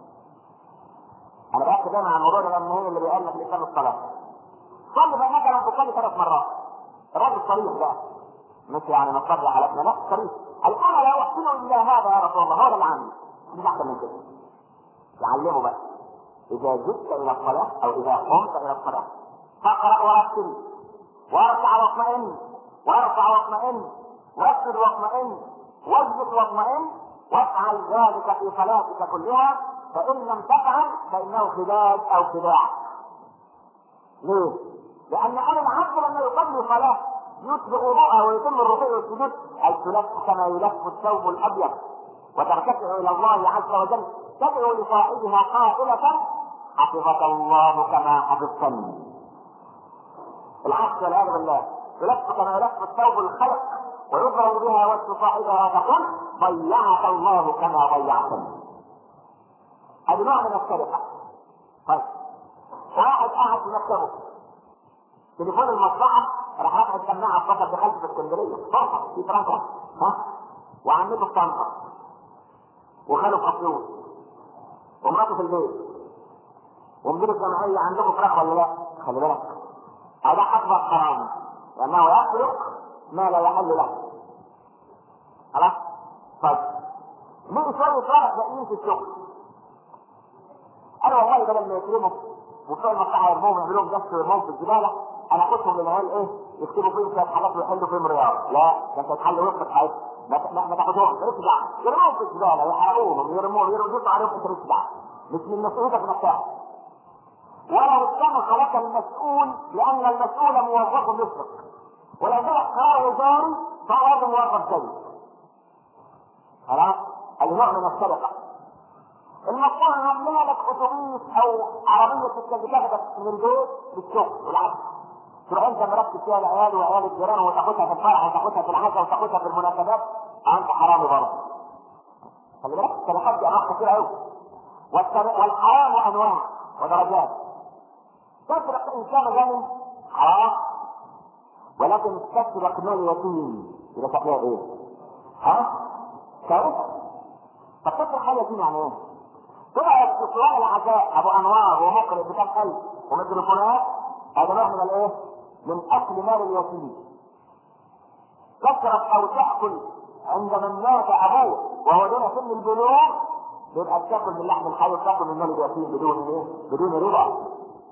أنا بأكد أنا على الموضوع ده لأن هي اللي بيقال لك لسان الصلاة صل فإنك لم تصلي ثلاث مرات الراجل صريح ده مش يعني نصلي حالتنا لا صريح قال أنا لا أحسن إلا هذا يا رسول الله هو ده اللي عندي مش أحسن من كده يعلمه بقى إذا جئت إلى الصلاة أو إذا قمت إلى الصلاة فاقرأ ورتل واركع واطمئن وارفع واطمئن واسجد واطمئن واثبت واطمئن وافعل ذلك في صلاتك كلها فان لم تفعل فانه خداج او خداع. ليه؟ لان انا العبد لما يصلي صلاه يسبق وضوءها ويتم الركوع والسجود اي تلف كما يلف الثوب الابيض وترتفع الى الله عز وجل تدعو لصاحبها قائله حفظك الله كما حفظتني. العكس والعياذ بالله تلف كما يلف الثوب الخلق ويضرب بها وجه صاحبها تقول ضيعك الله كما ضيعتني. هذا نوع من السرقه. طيب واحد قاعد في مكتبه تليفون المصلحه راح رافع السماعه اتصل بخلف في اسكندريه فرصه في فرنسا ها وعمته في طنطا وخاله في اسيوط ومراته في البيت ومدير الجمعيه عندكم فراخ ولا لا؟ خلي بالك هذا اكبر حرام لانه يخلق ما لا يحل له خلاص طيب ليه شويه فرق باقيين في الشغل انا والله بدل ما يكرموا وبتوع المصلحه يرموهم يعملوا لهم دست ويرموهم في الزباله انا اخدهم للعيال ايه يكتبوا فيهم شويه حاجات ويحلوا فيهم رياض لا ده انت تحل وسط حياتك ما ما ما تاخدهمش مالكش دعوه يرموهم في الزباله يحرقوهم يرموهم يرموا عليهم انت مالكش دعوه مش من مسؤوليتك نفسها ولو اتسمح لك المسؤول لان المسؤول موظف مثلك ولو جالك قرار وزاري فهو برضه موظف زيك خلاص النوع من السرقه المفروض عاملين لك اتوبيس او عربيه تاخدك من البيت للشغل والعكس تروح انت مركز فيها العيال وعيال الجيران وتاخدها في الفرح وتاخدها في العزاء وتاخدها في المناسبات انت حرامي برضه خلي بالك السرقات دي انواع كتير قوي والحرام انواع ودرجات تسرق انسان غني حرام ولكن تسرق مال يتيم يبقى تحليها ايه؟ ها؟ كارثه طب تسرق حاجه يتيم يعني ايه؟ طلع استطلاع العزاء ابو انوار ومقرئ بكام الف وميكروفونات هذا نوع من الايه؟ من اكل مال اليتيم تشرب او تاكل عند من مات ابوه وهو دون سن البلوغ يبقى بتاكل من لحم الحي وتاكل من مال اليتيم بدون ايه؟ بدون ربا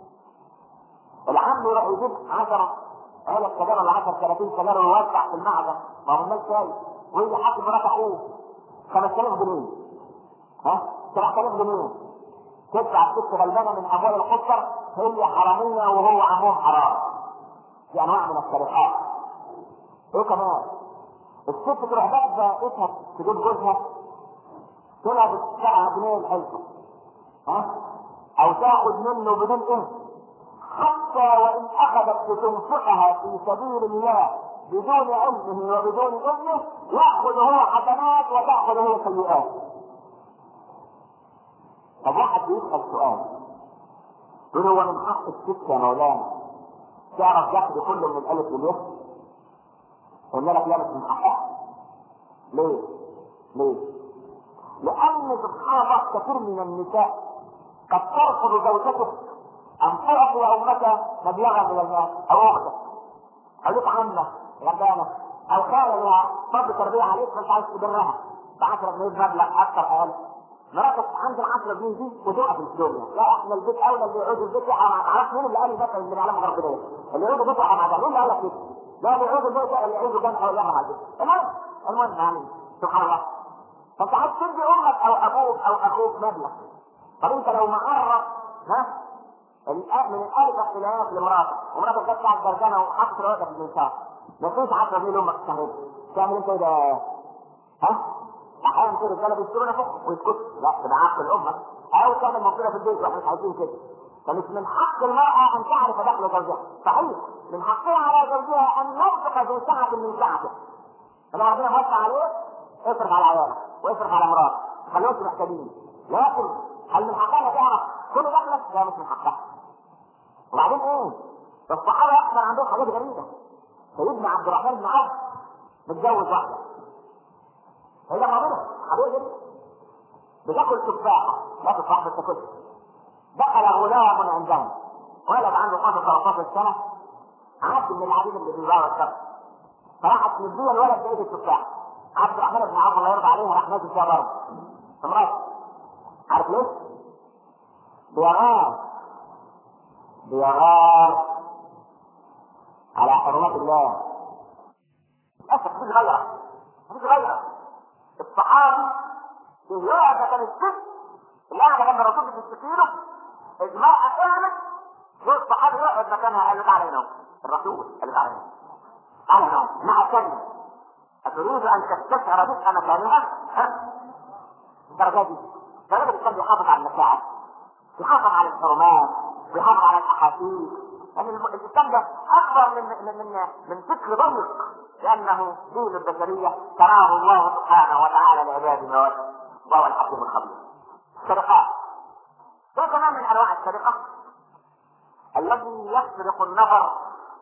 العم يروح يجيب 10 علب سجاره ولا 10 30 سجاره ويوزع في المعدن ما هو الناس شاي ويجي حاكم مرات اخوه 5000 جنيه ها 7000 جنيه تدفع الست غلبانه من اموال الخسر هي حرامية وهو عمهم حرام دي انواع من السرقات ايه كمان الست تروح باخده ايدها تجيب جوزها تلعب الساعة جنيه الحلقة ها او تاخد منه بدون ايه حتى وان اخذت لتنفقها في سبيل الله بدون علمه وبدون اذنه ياخذ هو حسنات وتاخذ هي سيئات طب واحد بيسال سؤال يقول هو من حق الست يا مولانا تعرف ياخد كله من الالف للياء قلنا لك لا مش من حقها ليه؟ ليه؟ لأن سبحان الله كثير من النساء قد ترفض زوجتك أن تعطي أمك مبلغا من المال أو أختك أو لك عمة غلبانة أو خالة لها فرض تربية عليك مش عايز تبرها ب 10 جنيه مبلغ أكثر أقل مراتك عند ال 10 جنيه دي وتقف الدنيا لا احنا البيت اولى اللي يعود البيت ما تعرفش مين اللي قال المثل اللي بيعلمه غير كده اللي يعود البيت يحرم على مين اللي قال لك كده؟ لا اللي يعود البيت اللي يعود جنب او يحرم على البيت المهم المهم يعني سبحان الله فانت عايز تدي امك او ابوك او اخوك مبلغ طب انت لو معرض ها الآن من الالف اختلافات لمراتك ومراتك جت على الدرجانه وحط راسك في المنشار ما فيش 10 جنيه لامك تستهبل تعمل انت ده ها احيانا كده الرجاله بيشتروا نفسهم ويسكتوا لا تبقى عقل امك او تعمل مصيبه في البيت واحنا مش عايزين كده فمش من حق المراه ان تعرف دخل زوجها صحيح من حقها على زوجها ان ينفق ذو سعه من سعته فلو ربنا وسع عليه اصرف على عيالك واصرف على مراتك ما تخليهمش محتاجين لكن هل من حقها تعرف كل دخلك؟ لا مش من حقها وبعدين ايه؟ الصحابه كان عندهم حاجات غريبه سيدنا عبد الرحمن بن عوف متجوز واحده هي مريضه حبيبي بتاكل تفاحه لا تفاح بس تاكلها دخل غلام عندهم ولد عنده 12 13 سنه عبد من العبيد اللي بيباعوا الشر فراحت مديه الولد بايد التفاح عبد الرحمن بن عوف الله يرضى عليه راح نازل فيها ضرب امرأة عارف ليه؟ بيغار بيغار على حرمات الله للاسف مفيش غيره مفيش غيره الصحابي في وقت كان الست اللي قاعده جنب الرسول بتشتكيله اجماع قامت والصحابي يقعد مكانها قال له تعالى هنا الرسول قال له تعالى هنا تعالى هنا مع كلمه أتريد أن تستشعر رزق مكانها؟ ها؟ الدرجة دي الدرجة دي كان بيحافظ على المشاعر بيحافظ على الحرمات بيحافظ على الأحاسيس يعني الإسلام ده أكبر من من من من فكر ضيق لأنه دين البشرية تراه الله سبحانه وتعالى لعباده وهو الحكيم الخبير. السرقات ده كمان من أنواع السرقة الذي يسرق النظر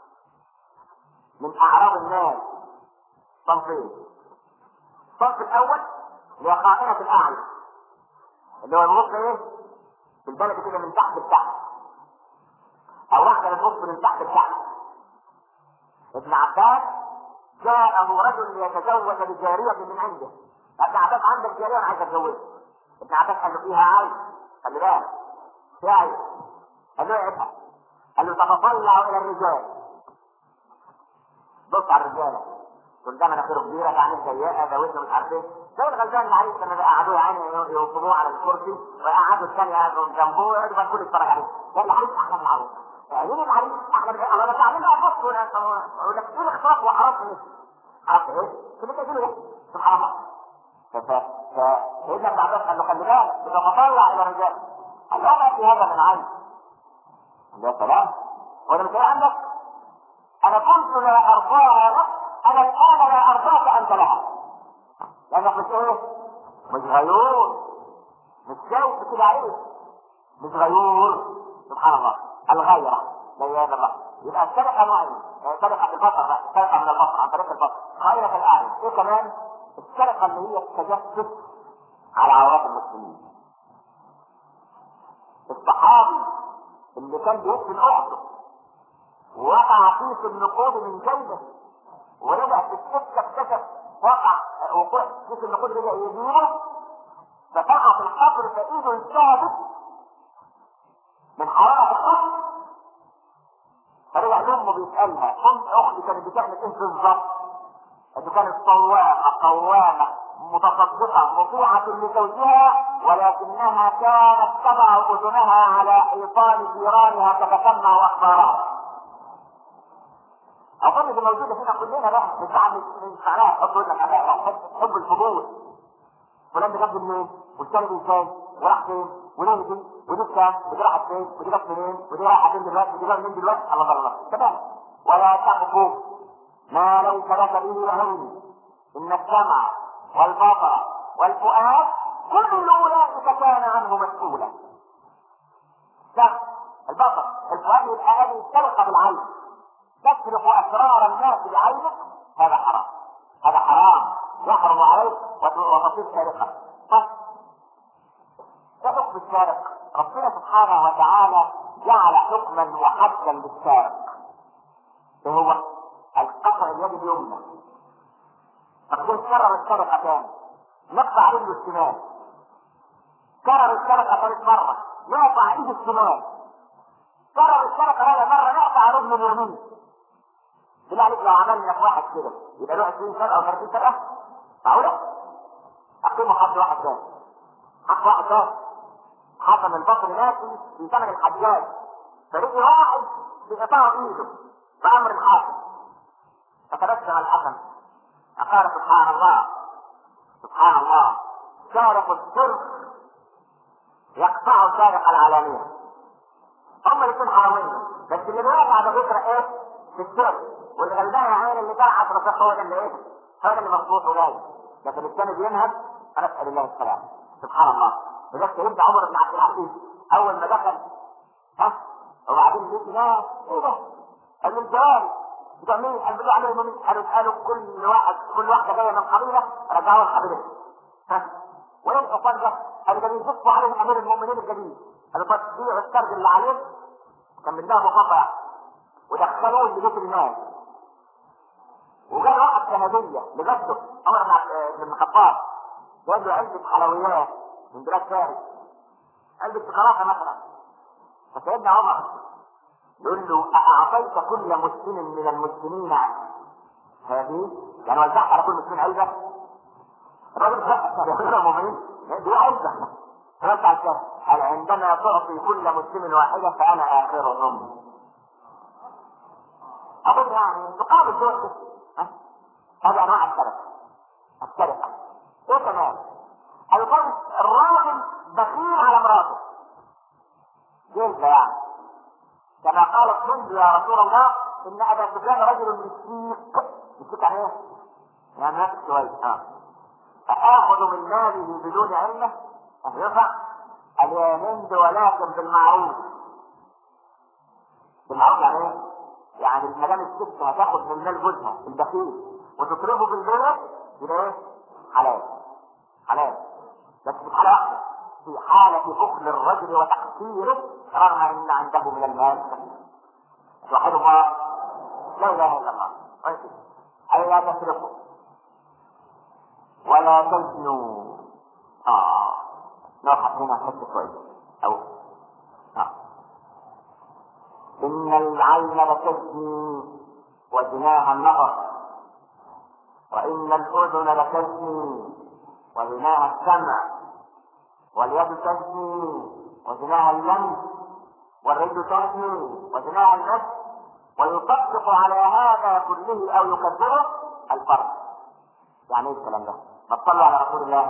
من أعراض الناس صنفين الصنف الأول اللي هي خائنة الأعين اللي هو النص إيه؟ في البلد كده من تحت لتحت أو واحدة بتبص من تحت لتحت ابن عباس جاءه رجل ليتزوج بجارية من عنده ابن عباس عندك جارية أنا عايز أتزوجها ابن عباس قال له فيها عين خلي بالك فيها عين قال له ايه قال له تتطلع إلى الرجال بص على الرجالة تقول ده مناخيره كبيرة ده عينيه ضيقة ده وشه مش عارف ايه زي الغلبان العريس لما قعدوه عينه يوقفوه على الكرسي ويقعدوا الثانية جنبه ويقعدوا بقى الكل يتفرج عليه ده العريس أحلى من العروس مين العريس أحلى من الله تعالى بقى بص يقول لك ايه الاختلاف وحرام ايه؟ عرفت ايه؟ اللي انت تقوله ده سبحان الله فسيدنا ابن عباس قال له خلي بالك بتتطلع الى الرجال قال له ما في هذا من عين يا سلام وانا مش عندك انا كنت لا ارضاها لك انا الان لا ارضاك انت لها لانك مش ايه مش غيور مش جاي كده عليك مش غيور سبحان الله الغيرة لا اله الا الله يبقى السرقة نوعين سرقة البصر بقى سرقة من البصر عن طريق البصر خائنة الاعين ايه كمان السرقة اللي هي التجسس على عورات المسلمين الصحابي اللي كان بيدفن اخته ووقع كيس النقود من جيبه ورجع في السكه اكتشف وقع وقع كيس النقود رجع يجيبه فقع في القبر فايده انتهبت من حراره القبر فرجع لامه بيسالها ام اختي كانت بتعمل ايه بالظبط؟ قالت كانت صوامه قوامه متصدقه مطيعه لزوجها ولكنها كانت تضع اذنها على حيطان جيرانها تتسمع اخبارها اظن دي موجوده فينا كلنا بقى مش مش معناها حب حب حب الفضول فلان ده جاب منين والثاني ازاي وراح فين وليه دي ودي كام ودي راحت فين ودي جت منين ودي رايحه فين دلوقتي ودي جايه منين دلوقتي الله الله تمام ولا تقف ما ليس لك به علم ان السمع والبصر والفؤاد كل اولئك كان عنه مسؤولا السمع البصر الفؤاد يبقى هذه السرقه بالعين تسرق اسرار الناس بعينك هذا حرام هذا حرام يحرم عليك وتصير سارقا بس ده حكم السارق ربنا سبحانه وتعالى جعل حكما وحدا للسارق وهو القطع اليد اليمنى فكون كرر السرقه تاني نقطع رجله الشمال كرر السرقه ثالث مره نقطع ايده الشمال كرر السرقه رابع مره نقطع رجله اليمين بالله عليك لو عملنا في واحد كده يبقى له 20 سنه او 30 سنه معقوله؟ اقيموا حد واحد تاني حق واحد تاني حسن البصري ماشي في زمن الحجاج فرجع واحد بقطاع ايده بامر الحاكم فتبسم الحسن فقال سبحان الله سبحان الله سارق السر يقطع سارق العالمية هم الاثنين حرامين بس اللي بيوقع على فكرة ايه؟ في السر واللي غلبان يا عيني اللي طلعت رصاص هو ده اللي ايه؟ هو ده اللي مظبوط وجاي لكن الثاني بينهب فنسأل الله السلامة سبحان الله لذلك سيدنا عمر بن عبد العزيز اول ما دخل ها وبعدين لقي ناس ايه ده؟ قال له الجواري بتوع مين؟ قال له عليه مين؟ قالوا قالوا كل واحد كل واحده جايه من قبيله رجعوها لقبيلتها ها وايه الحصان ده؟ قالوا ده بيزفوا عليه امير المؤمنين الجديد قالوا بس بيعوا السرد اللي عليه كان من ذهب وفضه ودخلوه لبيت المال وجاء واحد شهادية لجده عمر بن الخطاب جاب له علبة حلويات من بلاد فارس علبة شوكولاتة مثلا فسيدنا عمر يقول له أعطيت كل مسلم من المسلمين هذه يعني وزعت على كل مسلم علبة الراجل فقط يقول المؤمنين دي علبة فوزع الشهر قال عندما تعطي كل مسلم واحدة فأنا آخرهم أقول يعني مقابل دول هذه انواع السرقه السرقه ايه كمان القول الراجل بخيل على مراته كيف يعني كما قالت هند يا رسول الله ان ابا سفيان رجل مسيك مسيك يعني ايه؟ يعني نفس شويه اه فاخذ من ماله بدون علمه ينفع قال يا هند ولكن بالمعروف بالمعروف يعني ايه؟ يعني ما دام الست هتاخد من مال جوزها البخيل وتصرفه في البيت يبقى ايه؟ حلال حلال بس في حالة واحدة في حالة بخل الرجل وتقصيره رغم ان عنده من المال وحد الله لا اله الا الله اي لا تسرقوا ولا تزنوا اه نوحد هنا حته كويس او آه. ان العين لتزني وزناها النظر وإن الأذن لتزني وزناها السمع واليد تزني وزناها اللمس والرجل تزني وزناها النفس ويصدق على هذا كله أو يكذبه الفرد يعني ايه الكلام ده؟ ما تصلوا على رسول الله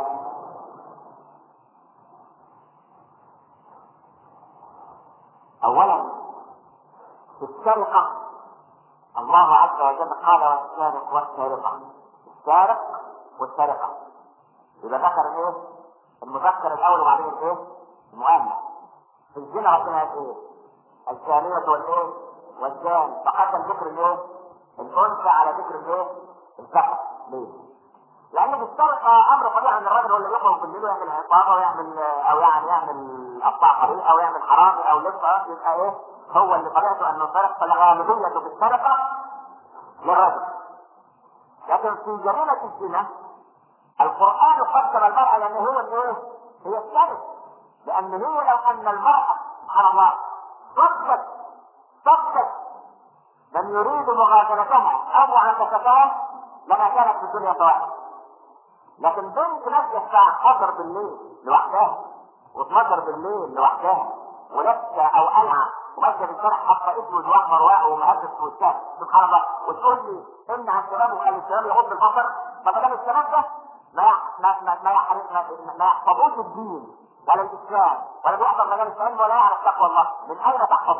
أولا في السرقة الله عز وجل قال والسارق والسارقة السارق والسرقة يبقى ذكر ايه؟ المذكر الاول وبعدين الايه؟ المؤنث في الزنا ربنا قال ايه؟ الزانية والايه؟ والزان فقدم ذكر الايه؟ الانثى على ذكر الايه؟ الذكر ليه؟ لان في السرقة امر طبيعي ان الراجل هو اللي يخرج بالليل ويعمل عصابة ويعمل او يعني يعمل قطاع طريق او يعمل حرامي او لصة يبقى ايه؟ هو اللي طبيعته انه سرق فالغالبية في السرقة للرجل لكن في جريمة الزنا القرآن قدم المرأة لأن هو الايه؟ هي السبب لأن هي لو أن المرأة سبحان الله صدت صدت من يريد مغادرتها أو معاكستها لما كانت في الدنيا سواء لكن بنت نازله الساعه 11 بالليل لوحدها و12 بالليل لوحدها ولابسه او قلعه وماشيه في الشارع حاطه اسود واحمر واقع ومهدد في وشها سبحان الله وتقول لي امنع الشباب وخلي الشباب يغض البصر طب ما دام الشباب ده ما يح- ما ما ما يح- ما- ما يحفظوش الدين ولا الاسلام ولا بيحضر مجال العلم ولا يعرف تقوى الله من اين تحفظه؟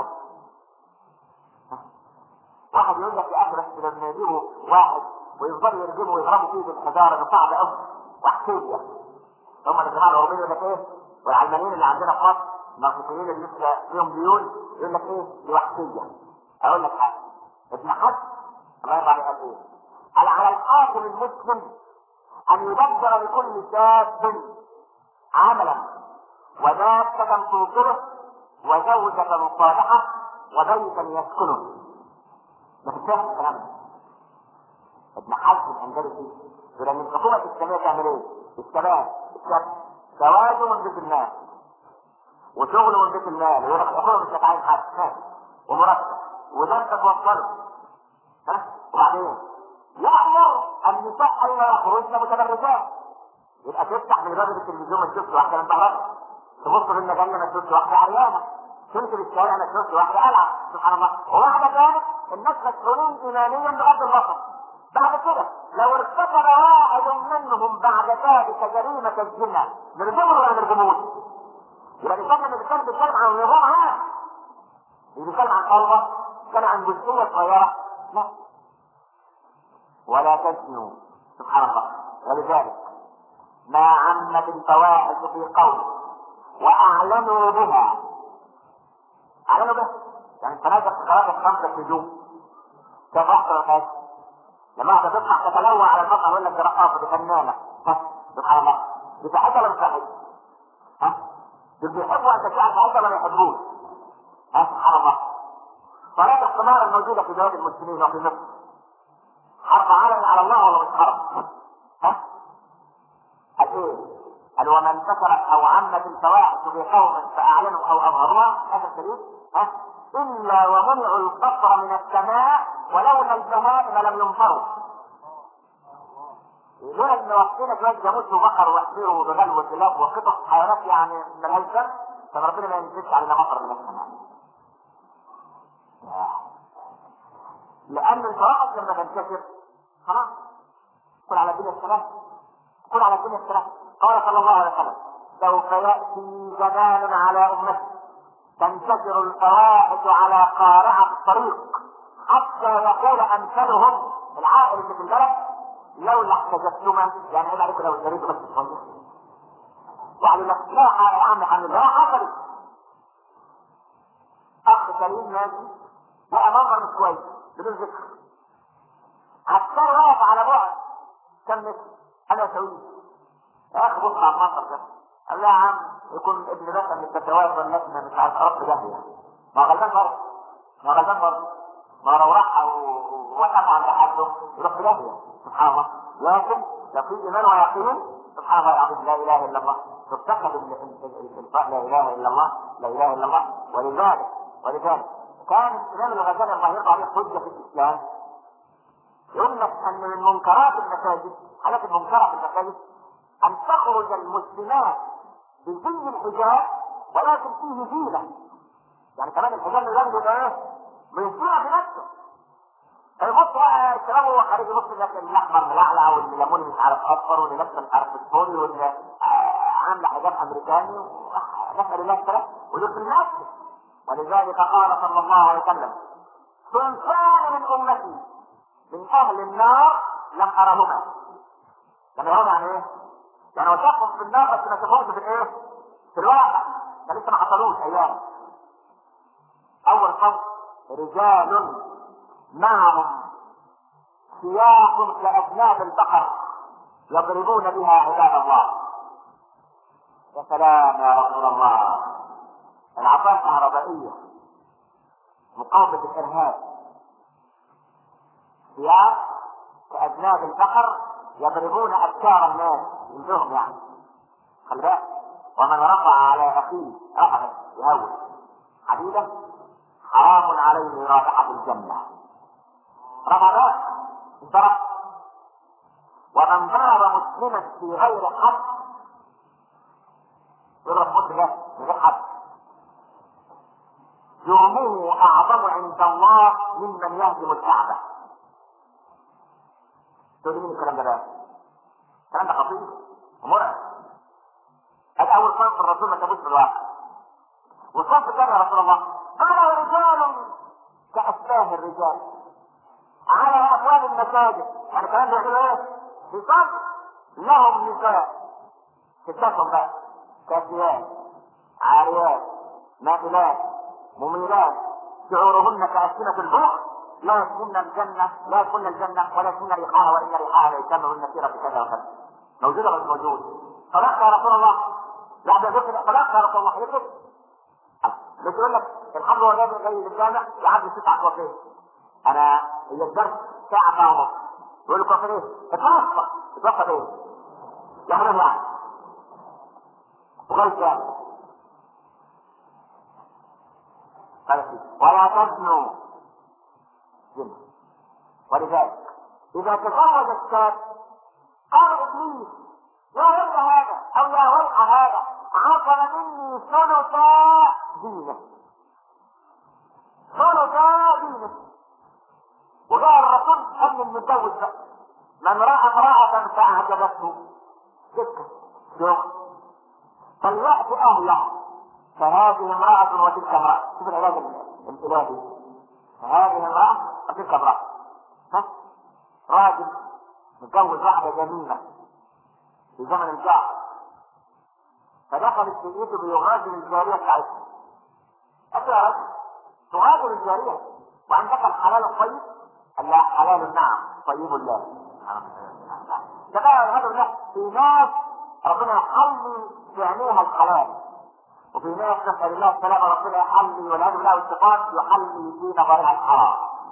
واحد يقول لك يا اخي بس لما يجيبوا واحد ويفضلوا يرجموا ويضربوا فيه بالحجاره ده صعب قوي وحشيه هم الجماعه الاوروبيين يقول لك ايه والعلمانيين اللي عندنا في مصر المغربيين اللي لسه فيهم ديون يقول لك ايه دي وحشيه اقول لك حاجه ابن حج الله يرضى عليه قال ايه قال على الحاكم المسلم ان يدبر لكل شاب عملا ودابة توقره وزوجة صالحة وبيتا يسكنه ده في الشهر الكلام ده ابن حزم الاندلسي يقول ان الحكومه الاسلاميه تعمل ايه؟ الشباب الشاب زواجه من بيت المال وشغله من بيت المال ويروح الحكومه مش هتعين حد ماشي ومرتب وده انت توصله ها وبعدين يأمر النساء اين يخرجن متبرجات يبقى تفتح من باب التلفزيون ما تشوفش واحده من ظهرها تبص في المجله ما تشوفش واحده عريانه تمشي في الشارع ما تشوفش واحده قلعه سبحان الله وبعد ذلك الناس مسؤولين ايمانيا بغض البصر بعد كده لو ارتكب واحد منهم بعد ذلك جريمه الزنا نرجمه ولا نرجموش؟ يبقى الانسان لما بيتكلم بيتكلم عن نظام عام بيتكلم عن طلبه بيتكلم عن جزئيه صغيره لا ولا تزنوا سبحان الله ولذلك ما عمت الفواحش في قول واعلنوا بها اعلنوا بها يعني تنازل قرارات خمسة نجوم كيف احصل الحاجة لما واحدة تضحك تتلوى على المطعم يقول لك دي رقاصة دي فنانة ها سبحان الله دي صحيح ولا مش صحيح؟ ها دول بيحبوا ان تشاء صحيح ولا ما يحبوش؟ ها سبحان الله صلاة الحمار الموجودة في بلاد المسلمين وفي مصر حرب علن على الله ولا مش حرب؟ ها؟ قال ايه؟ قال وما انتشرت او عمت الفواحش في قوم فاعلنوا او اظهروها هذا الدليل ها؟ الا ومنعوا البصر من السماء ولولا البهائم لم ينفروا. لولا ان وقتنا شويه جاموس وبقر وحمير وبغل وكلاب وقطط حيوانات يعني ملهاش ذنب كان ربنا ما ينزلش علينا مطر من السماء. لان الفواحش لما تنتشر خلاص كل على الدنيا السلام كل على الدنيا السلام قال صلى الله عليه وسلم سوف ياتي زمان على امتي تنتشر الفواحش على قارعة الطريق حتى يقول امثلهم العائل اللي في البلد لولا احتجبتما يعني عيب عليكم لو اشتريتوا بس شويه وقالوا لك لا يا عم الحمد لله حصلت اخ كريم ماشي لقى منظر مش كويس بدون ذكر عسكري واقف على بعد كم متر انا اسويه يا اخي بص على المنظر ده قال لا يا عم يكون ابن باشا من الفتوات والناس من مش عارف عرف جهل ما غلبان برضه ما غلبان برضه ما لو راح ووقف عند حده يروح في داهيه سبحان الله لكن لو في ايمان ويقين سبحان الله العظيم لا اله الا الله تفتقد لا اله الا الله لا اله الا الله ولذلك ولذلك كان الامام الغزالي الله يرضى عليه حجه في الاسلام يقول لك ان من منكرات المساجد حالات المنكره في المساجد ان تخرج المسلمات بزي الحجاب ولكن فيه زينه يعني كمان الحجاب اللي جنبه ده ايه؟ من زينه بنفسه فيبص بقى الشباب وهو خارج يبص لك الاحمر ملعلع والليموني مش عارف اصفر واللي لابسه مش عارف فسفوري واللي عامله حجاب امريكاني نسال الله السلامه ويدخل الناس ولذلك قال صلى الله عليه وسلم صنفان من امتي من اهل النار لم ارهما لم ارهما يعني ايه؟ يعني وشافهم في النار بس ما شافهمش في الايه؟ في الواقع ده لسه ما حصلوش ايام اول قول رجال معهم سياق كأذناب البقر يضربون بها عباد الله يا سلام يا رسول الله العصا كهربائية مقاومة الإرهاب سياق كأذناب البقر يضربون أفكار الناس ينزلهم يعني خلي بالك ومن رفع على أخيه رفع يهون حديدا حرام عليه رائحة الجنة رفع بقى انصرف ومن ضرب مسلما في غير حد يضرب مسلم من غير حد جرمه اعظم عند الله ممن يهدم الكعبه تقول لي مين الكلام ده بقى؟ الكلام ده خطير ومرعب هذا اول صنف الرسول ما جابوش بالواقع والصنف الثاني يا رسول الله قال رجال كاشباه الرجال على ابواب المساجد يعني الكلام ده يقولوا ايه؟ في صنف لهم نساء ستاتهم بقى كاسيات عاريات مائلات مميلات شعورهن كأسنة البخ لا يدخلن الجنة لا يدخلن الجنة ولا يدخلن ريحها وإن ريحها ليسمه المسيرة كذا وكذا موجودة ولا مش موجود؟ صدقت يا رسول الله لا ده ذكر صدقت يا رسول الله يكتب بس يقول لك الحمد لله جاي جاي للجامع يعدي تسع كوافير انا هي الدرس ساعة ساعة ونص يقول له كوافير ايه؟ اتوفى اتوفى ايه؟ يعملوا يعني وغير ذلك ولا تزنوا زنا ولذلك إذا تزوج الشاب قال إبليس يا ويل هذا أو يا ويح هذا عصر مني ثلثا دينه ثلثا دينه وجاء الرسول قبل المتجوز بقى من رأى امرأة فأعجبته سكة شغل فليأتي أهله فهذه امرأة وتلك امرأة شوف العلاج الإلهي فهذه امرأة وتلك امرأة ها راجل متجوز واحدة جميلة في زمن الجاهل فدخل السيد بيغادر الجارية بتاعتها قال يا رجل تغادر الجارية وعندك الحلال الطيب قال لا حلال نعم طيب الله ده بقى هذا الله في ناس ربنا يحلي في عينيها الحلال وفي ناس نسأل الله السلامة ربنا يحلي والعياذ بالله والصفات يحلي في نظرها الحرام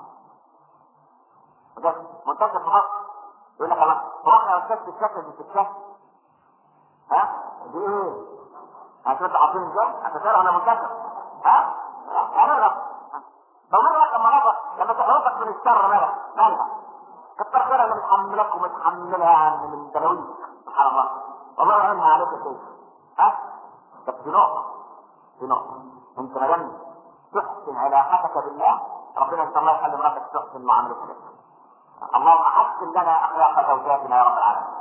وده منتشر في مصر يقول لك الله هو احنا يا استاذ في الشكل مش في الشكل ها دي ايه؟ هتبقى عارفين ازاي؟ هتسأل انا منتشر ها؟ انا لا بمرة لما مرة لما تحرصك من الشر مالها مالها كتر خيرها اللي متحملك ومتحملها يعني من دلويك سبحان الله والله يعينها عليك يا شيخ ها؟ بس دي نقطة دي نقطة انت ما دام تحسن علاقتك بالله ربنا ان شاء الله يخلي مراتك تحسن معاملتك لك اللهم حسن لنا اخلاق زوجاتنا يا رب العالمين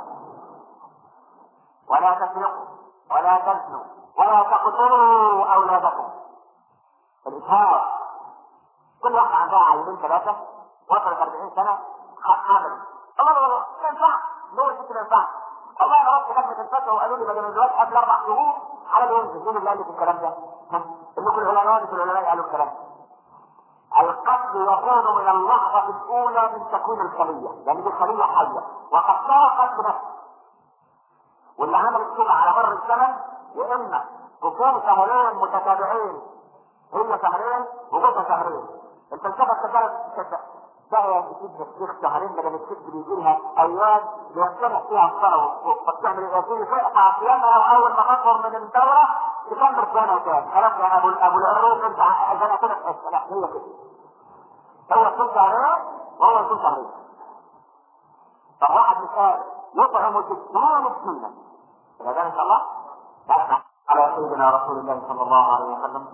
ولا تسرقوا ولا تزنوا ولا تقتلوا اولادكم الاسهاب كل واحد عندها عيلين ثلاثه وصلت 40 سنه حامل الله الله الله ما ينفعش نور ست ما ينفعش والله انا رحت لجنه الفتوى وقالوا لي بدل الزواج قبل اربع شهور على الينزل مين اللي قال لك الكلام ده؟ انكم العلماء في العلماء قالوا الكلام ده القتل يكون من اللحظة الأولى من تكوين الخلية، يعني دي خلية حية، وقتلها قتل نفس. واللي عمل السوء على مر الزمن يا إما كفور شهرين متتابعين هي شهرين وجوزها شهرين. أنت الشبكة كانت تصدق ده يا سيدنا الشيخ شهرين بدل الست بيجي لها أيام بيجتمع فيها الصلاة وبتعمل إيه؟ تيجي تقطع صيامها وأول ما تخرج من الدورة تكمل صيامها تاني. خلاص يا أبو أبو العروق أنت أنا كده لا هي كده. هو يكون شهرين وهو يكون شهرين طب واحد مش قادر يطعم ستين مسكينا إذا كان إن شاء الله نحن على سيدنا رسول الله صلى الله عليه وسلم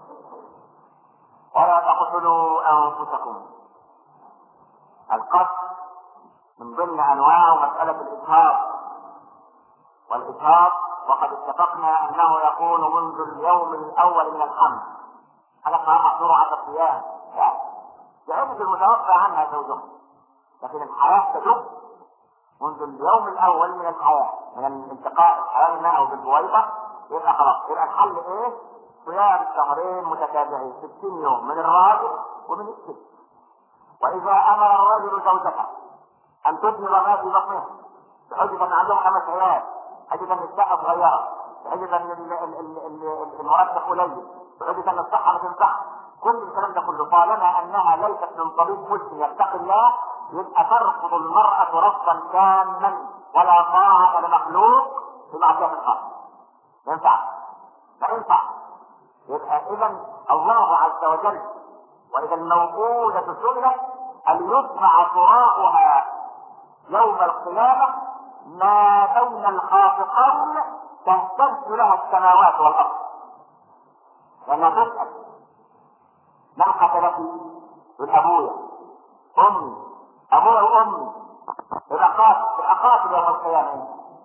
ولا تقتلوا أنفسكم القتل من ضمن أنواع مسألة الإجهاض والإجهاض وقد اتفقنا أنه يكون منذ اليوم الأول من الحمل هذا قراءة سرعة الصيام تعد المتوفى عنها زوجها لكن الحياة تدب منذ اليوم الأول من الحياة من الانتقاء الحياة منها بالبويضة يبقى خلاص يبقى الحل إيه؟ صيام شهرين متتابعين 60 يوم من الراجل ومن الست وإذا أمر الرجل زوجته أن تبني ما في بطنها بحجة أن عندهم خمس عيال بحجة أن الشقة صغيرة بحجة أن المرتب قليل بحجة أن الصحة ما تنفعش كل الكلام ده كله طالما انها ليست من طبيب مسلم يتقي الله يبقى ترفض المرأة رفضا تاما ولا طاعة لمخلوق في معصية الخالق. ما ينفع ما ينفع يبقى اذا الله عز وجل واذا الموءودة سئلت ان يسمع صراخها يوم القيامة ما بين الخافقين تهتز لها السماوات والأرض لأنها تسأل من قتلك؟ يقول أبويا أمي أبويا وأمي يبقى قاتل يبقى قاتل يوم القيامة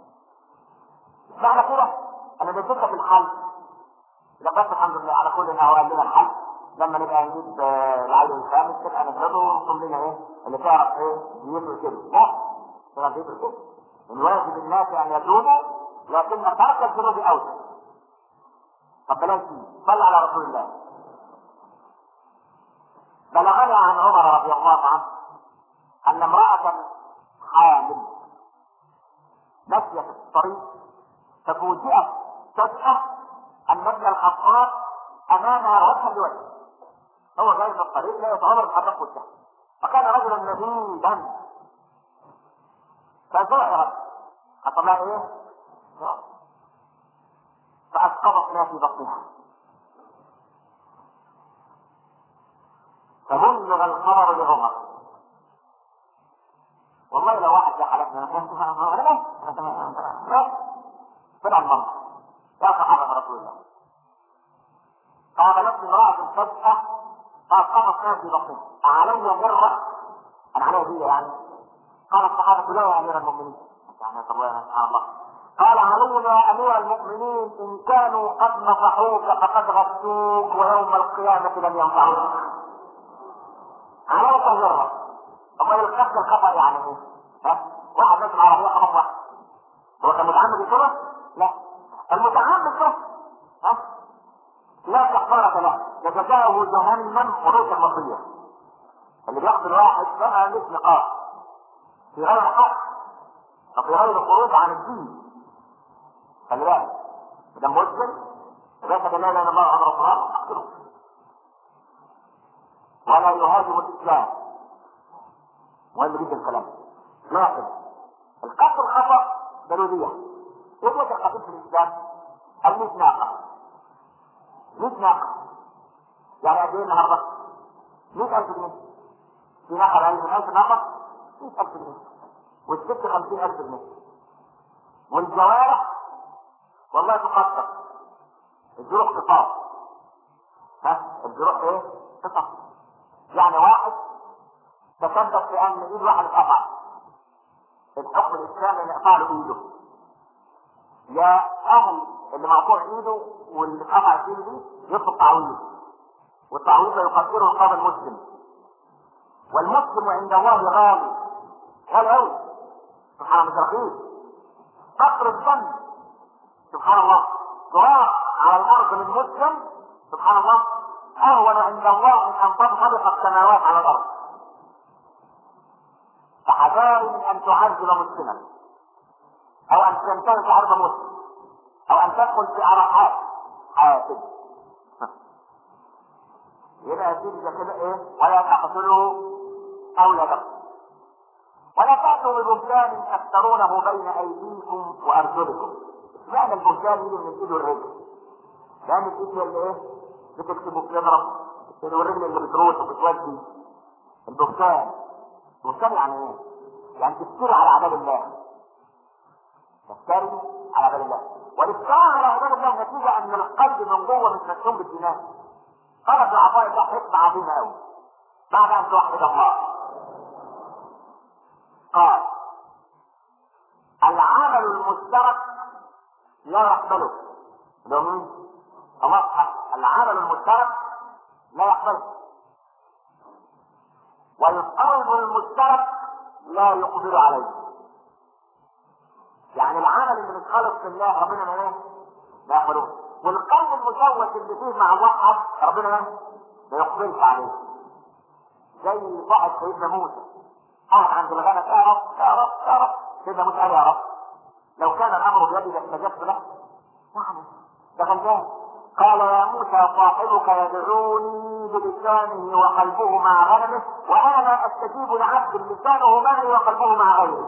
معنى كده أنا بديتك الحل لقد الحمد لله على كل إنه قال لنا الحل لما نبقى نجيب آه، العيل الخامس تبقى نضربه ونقوم لنا ايه اللي تعرف ايه يجيب كده لا تبقى يجيب كده من واجب الناس ان يتوبوا لكن ترك الذنوب اولى طب بلاش دي صل على رسول الله بلغنا عن عمر رضي الله عنه ان امرأة حامل ماشية في الطريق ففوجئت فجأة ان ابن الخطاب امامها وجها لوجه هو جاي في الطريق لا يتعمر يتحرك وجهه فكان رجلا نبيلا فزعرت حصل لها ايه؟ فاسقطت ما في بطنها فبلغ الخبر لعمر والله لو واحد حلفنا طلع المنطق يا صحابة رسول الله قابلت امرأة فجأة فأسقطت ما في بطنها أعلي مرة أنا علي هي يعني قال الصحابة لا يا أمير المؤمنين يعني الله سبحان الله قال علي يا أمير المؤمنين إن كانوا قد نصحوك فقد غسوك ويوم القيامة لم ينفعوك عليك مرة أما القتل الخطأ يعني إيه؟ ها؟ واحد لازم عربية خبط واحد هو كان متعمد كده؟ لا المتعمد ده ها؟ لا كفارة له يتجاوز جهنم وليس المصير اللي بيقتل واحد بقى مش نقاط في غير حق وفي غير خروج عن الدين خلي بالك ده مسلم وليس لا اله الا الله محمد رسول الله اقتله ولا يهاجم الاسلام مهم جدا الكلام لكن القتل الخطا ضروريه ايه هو القتل في الاسلام؟ الميت ناقه 100 ناقة يعني قد ايه النهارده؟ 100000 جنيه في ناقة بأقل من 1000 ناقة 100000 جنيه والست 50000 جنيه والجوارح والله تقطع الجروح قطاع ها الجروح ايه؟ قطع يعني واحد تسبب في ان ايد واحد اتقطع الحكم الاسلامي ان يقطع له ايده يا اهل اللي مقطوع ايده واللي اتقطع ايده دي يطلب تعويض والتعويض يقدره القاضي المسلم والمسلم عند الله غالي غالي قوي سبحان الله مش رخيص فقر الذنب سبحان الله تراب على الارض من مسلم سبحان الله اهون عند الله من ان تنطبق السماوات على الارض فحذار من ان تعذب مسلما او ان تنتهك عرض مسلم او ان تدخل في عرفات حياتك يبقى تلك كده ايه ولا تقتلوا اولادكم ولا تأتوا ببهتان تفترونه بين أيديكم وأرجلكم. معنى البهتان يجي من الإيد والرجل. لأن الإيد هي اللي إيه؟ بتكتب وبتضرب والرجل اللي بتروح وبتودي. البهتان. بهتان يعني إيه؟ يعني تفتري على عباد الله. تفتري على عباد الله. والافتراء على عباد الله نتيجة أن القلب من جوه مش مسلوم بالدماغ. طلب العطاء ده حكمة عظيمة أوي. بعد أن توحد الله. قال العمل المشترك لا يقبله ده مين؟ الله العمل المشترك لا يقبله والقلب المشترك لا يقبل عليه يعني العمل اللي مش خالص في الله ربنا ما ايه؟ لا يقبله والقلب المشوش اللي فيه مع الله ربنا ايه؟ ما يقبلش عليه زي صاحب سيدنا موسى قاعد عند الغنم يا رب يا رب يا رب سيدنا موسى قال يا رب لو كان الامر بيدي لاستجبت له يعني ده غلبان قال يا موسى صاحبك يدعوني بلسانه وقلبه مع غنمه وانا لا استجيب لعبد لسانه معي وقلبه مع غيره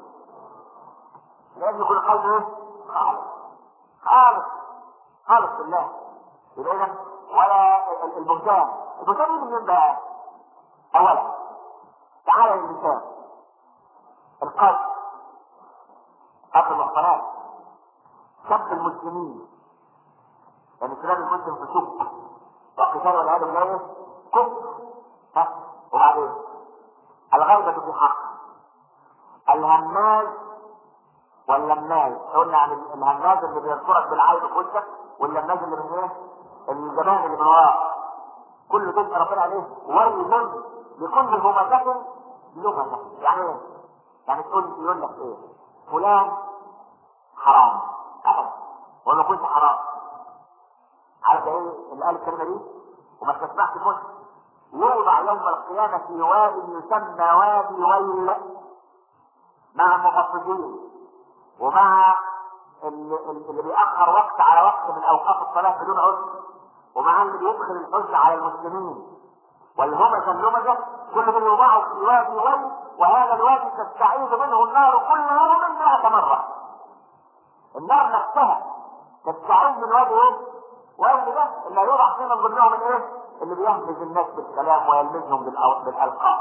لازم يكون القلب ايه؟ خالص خالص خالص بالله يبقى اذا ولا البهتان البهتان يجي منين بقى؟ اولا تعالى للإنسان القذف قتل المحصنات سب المسلمين يعني سباب المسلم في سوق والقتال والعياذ بالله كفر ها وبعدين الغيبة في حق الهماز واللماز قلنا عن الهماز اللي بيذكرك بالعين في وشك واللماز اللي من ايه؟ الجبان اللي من وراه كل جزء ربنا عليه ويل لكل همزة لغة يعني ايه؟ يعني تقول يقول لك ايه؟ فلان حرام ابدا ولا كنت حرام عارف ايه اللي قال الكلمه دي وما تسمعش مسلم يوضع يوم القيامه في واد يسمى وادي ويل مع المقصدين ومع اللي, اللي بيأخر وقت على وقت من اوقات الصلاه بدون عذر ومع اللي بيدخل الحزن على المسلمين والهمزه اللمزه كل من يوضعه في وادي ويل وهذا الوادي تستعيذ منه النار كل يوم مئة مرة النار نفسها تستعيذ من وادي ايه؟ وادي ده اللي يوضع فيه من ضمنهم الايه؟ اللي بيهمز الناس بالكلام ويلمزهم بالأو- بالالقاب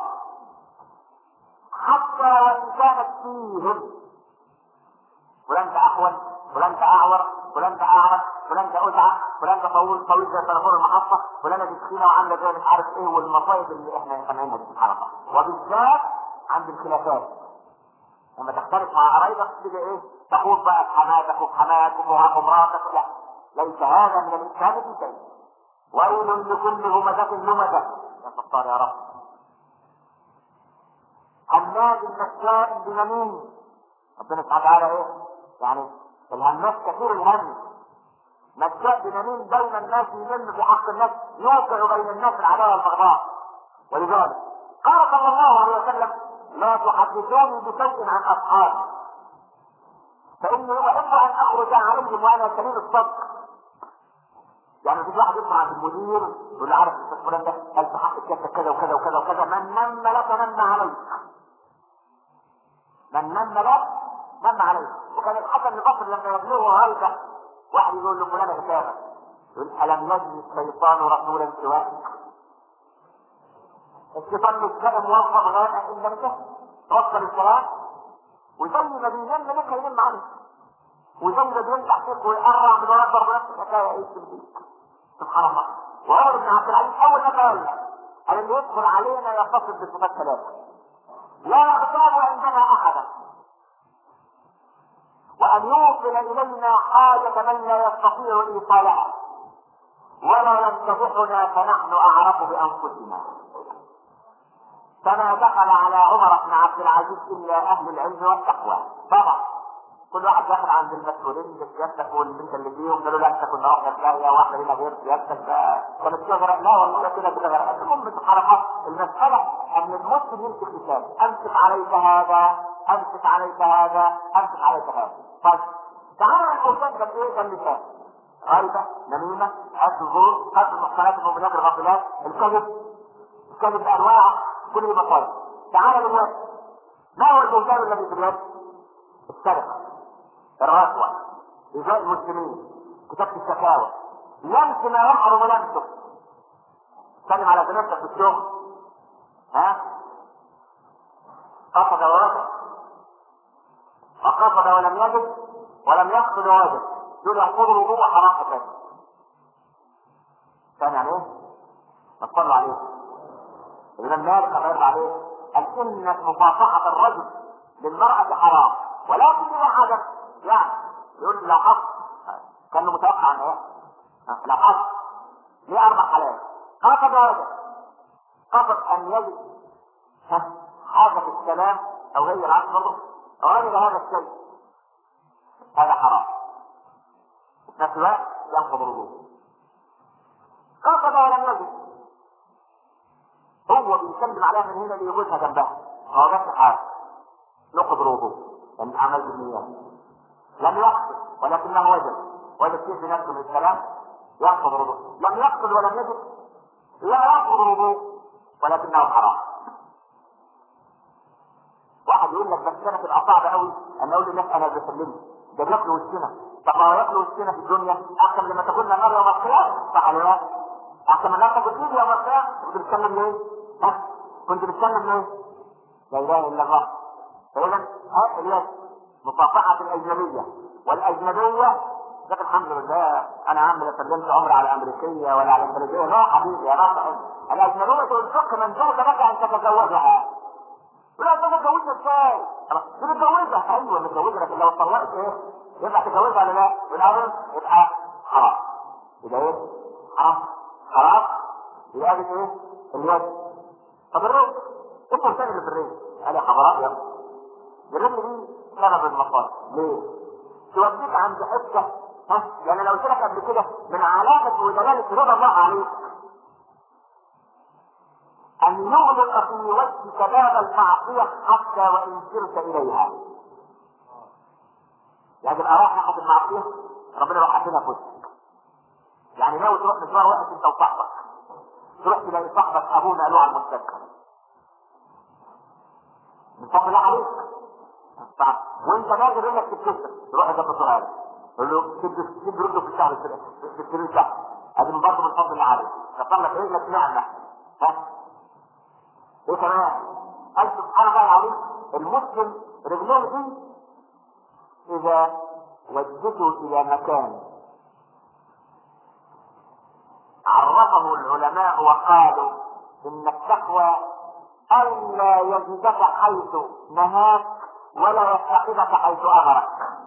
حتى وان كانت فيهم فلان ده احول فلان ده اعور فلان ده اعرج فلان ده ازعج فلان ده طويل طويل زي تليفون المحطه فلانه دي تخينه وعامله زي مش عارف ايه والمصايب اللي احنا سامعينها دي سبحان الله وبالذات عند الخلافات لما تختلف مع قرايبك تيجي ايه تخوض بقى في حماتك وفي حماتك وفي مراتك لا ليس هذا من الاسلام في شيء ويل لكل همزه لمزه يا ستار يا رب هماز مشاء بنميم ربنا سبحانه وتعالى ايه يعني الهماس كثير الهم مشاء بنميم بين الناس يذم في حق الناس يوقع بين الناس العداوه والبغضاء ولذلك قال صلى الله عليه وسلم لا تحدثوني بشيء عن اصحابي فاني احب ان اخرج عليهم وانا سليم الصدر يعني في واحد يطلع عند المدير يقول له عارف استاذ فلان ده قال في حق كذا كذا وكذا وكذا وكذا من نم لك نم عليك من نم لك نم عليك وكان الحسن البصري لما يبلغه هيبه واحد يقول له فلان كتابه يقول الم يجد الشيطان رسولا سواك الشيطان مش كان موظف غير الا بك توصل الكلام وزي ما بينام لك ينام عليك وزي ما بينفع فيك ويقرع من ورا ضرب نفس الحكايه ايه تنبيك سبحان الله وعمر بن عبد العزيز اول ما قال قال اللي يدخل علينا يتصف بصفات ثلاثه لا يغتاب عندنا احدا وان يوصل الينا حاجه من لا يستطيع ايصالها ولا يمتدحنا فنحن اعرف بانفسنا فما دخل على عمر بن عبد العزيز الا اهل العلم والتقوى طبعا كل واحد داخل عند المسؤولين بسيادتك والبنت اللي فيهم قالوا لا انت كنا رحنا في داهيه واحده لنا غير سيادتك ده كانت تغرق لا والله كده كده غرقت المهم سبحان الله المساله ان المسلم يمسك لسانه امسك عليك هذا امسك عليك هذا امسك عليك هذا طيب تعالى الانسان كان ايه كان لسان غيبه نميمه قتل الظهور قتل المحصنات المؤمنات الغافلات الكذب الكذب بانواع كل دي مصايب تعالى دلوقتي ما هو البهتان الذي في اليد؟ السرقه الرشوة إيذاء المسلمين كتابة الشكاوى لمس ما يحرم لمسه سلم على زميلتك في الشغل ها قصد ورفض وقصد ولم يجد ولم يقصد وجد دول يحفظوا الوضوء حرام حكاية كان يعني ايه؟ نصلوا عليه الإمام مالك الله يرضى عليه قال إن مصافحة الرجل للمرأة حرام ولكن إذا حدث يعني يقول لو حصل كانه متوقع ان ايه لو حصل ليه اربع حالات قصد وجد قصد ان يجد حاجه في السلام او غير العقل برضه وجد هذا الشيء هذا حرام وفي نفس الوقت ينقض الوضوء قصد ولم يجد هو بيسلم عليها من هنا ليجوزها جنبها هو نفس حاجه نقض الوضوء لان عمل بالنيات لم يقصد ولكنه وجد وجد فيه في نفسه من الكلام يحفظ الوضوء لم يقصد ولم يجد لا يحفظ الوضوء ولكنه حرام واحد يقول لك بس انا تبقى صعب قوي ان اقول للناس انا بسلمه ده بياكلوا وسطنا طب ما هو ياكلوا وسطنا في الدنيا احسن لما تكون النار يوم القيامه صح ولا لا؟ احسن من النار تاكل فيه يوم القيامه كنت بتتكلم ليه؟ ها؟ كنت بتتكلم ليه؟ لا اله الا الله فاذا هات اليد مصافحه الاجنبيه والاجنبيه لكن الحمد لله انا عم لا سلمت عمر على امريكيه ولا على انجليزيه لا يا حبيبي يا ناصح الاجنبيه تنفق من زوجك لك ان تتزوجها ولا انت متجوزها ازاي؟ دي متجوزها ايوه متجوزها لكن لو طلقت ايه؟ ينفع تتجوزها ولا لا؟ بالامر يبقى حرام يبقى ايه؟ حرام حرام يبقى دي ايه؟ اليد طب الرزق ايه الثاني اللي في الرزق؟ قال يا حضرات يا الرزق دي سبب المصائب ليه؟ توديك عند حته ها يعني لو قلت لك قبل كده من علامه ودلاله رضا الله عليك أن يغلق في وجهك باب المعصية حتى وإن سرت إليها. يعني تبقى رايح ناحية المعصية ربنا لو حاططها في وشك. يعني ناوي تروح مشوار واحد أنت وصاحبك. تروح تلاقي صاحبك أبوه نقلوه على المستشفى. من فضل الله عليك. وأنت نازل إنك تتكسر تروح لجنب سؤال. تقول له سد سد رده في الشهر في السرير شهر. هذه من برضه من فضل الله عليك. كسر لك رجلك نعمة. ها؟ ايه كمان قال سبحان الله العظيم المسلم رجليه دي اذا وجهته الى مكان عرفه العلماء وقالوا ان التقوى الا يجدك حيث نهاك ولا يفتقدك حيث امرك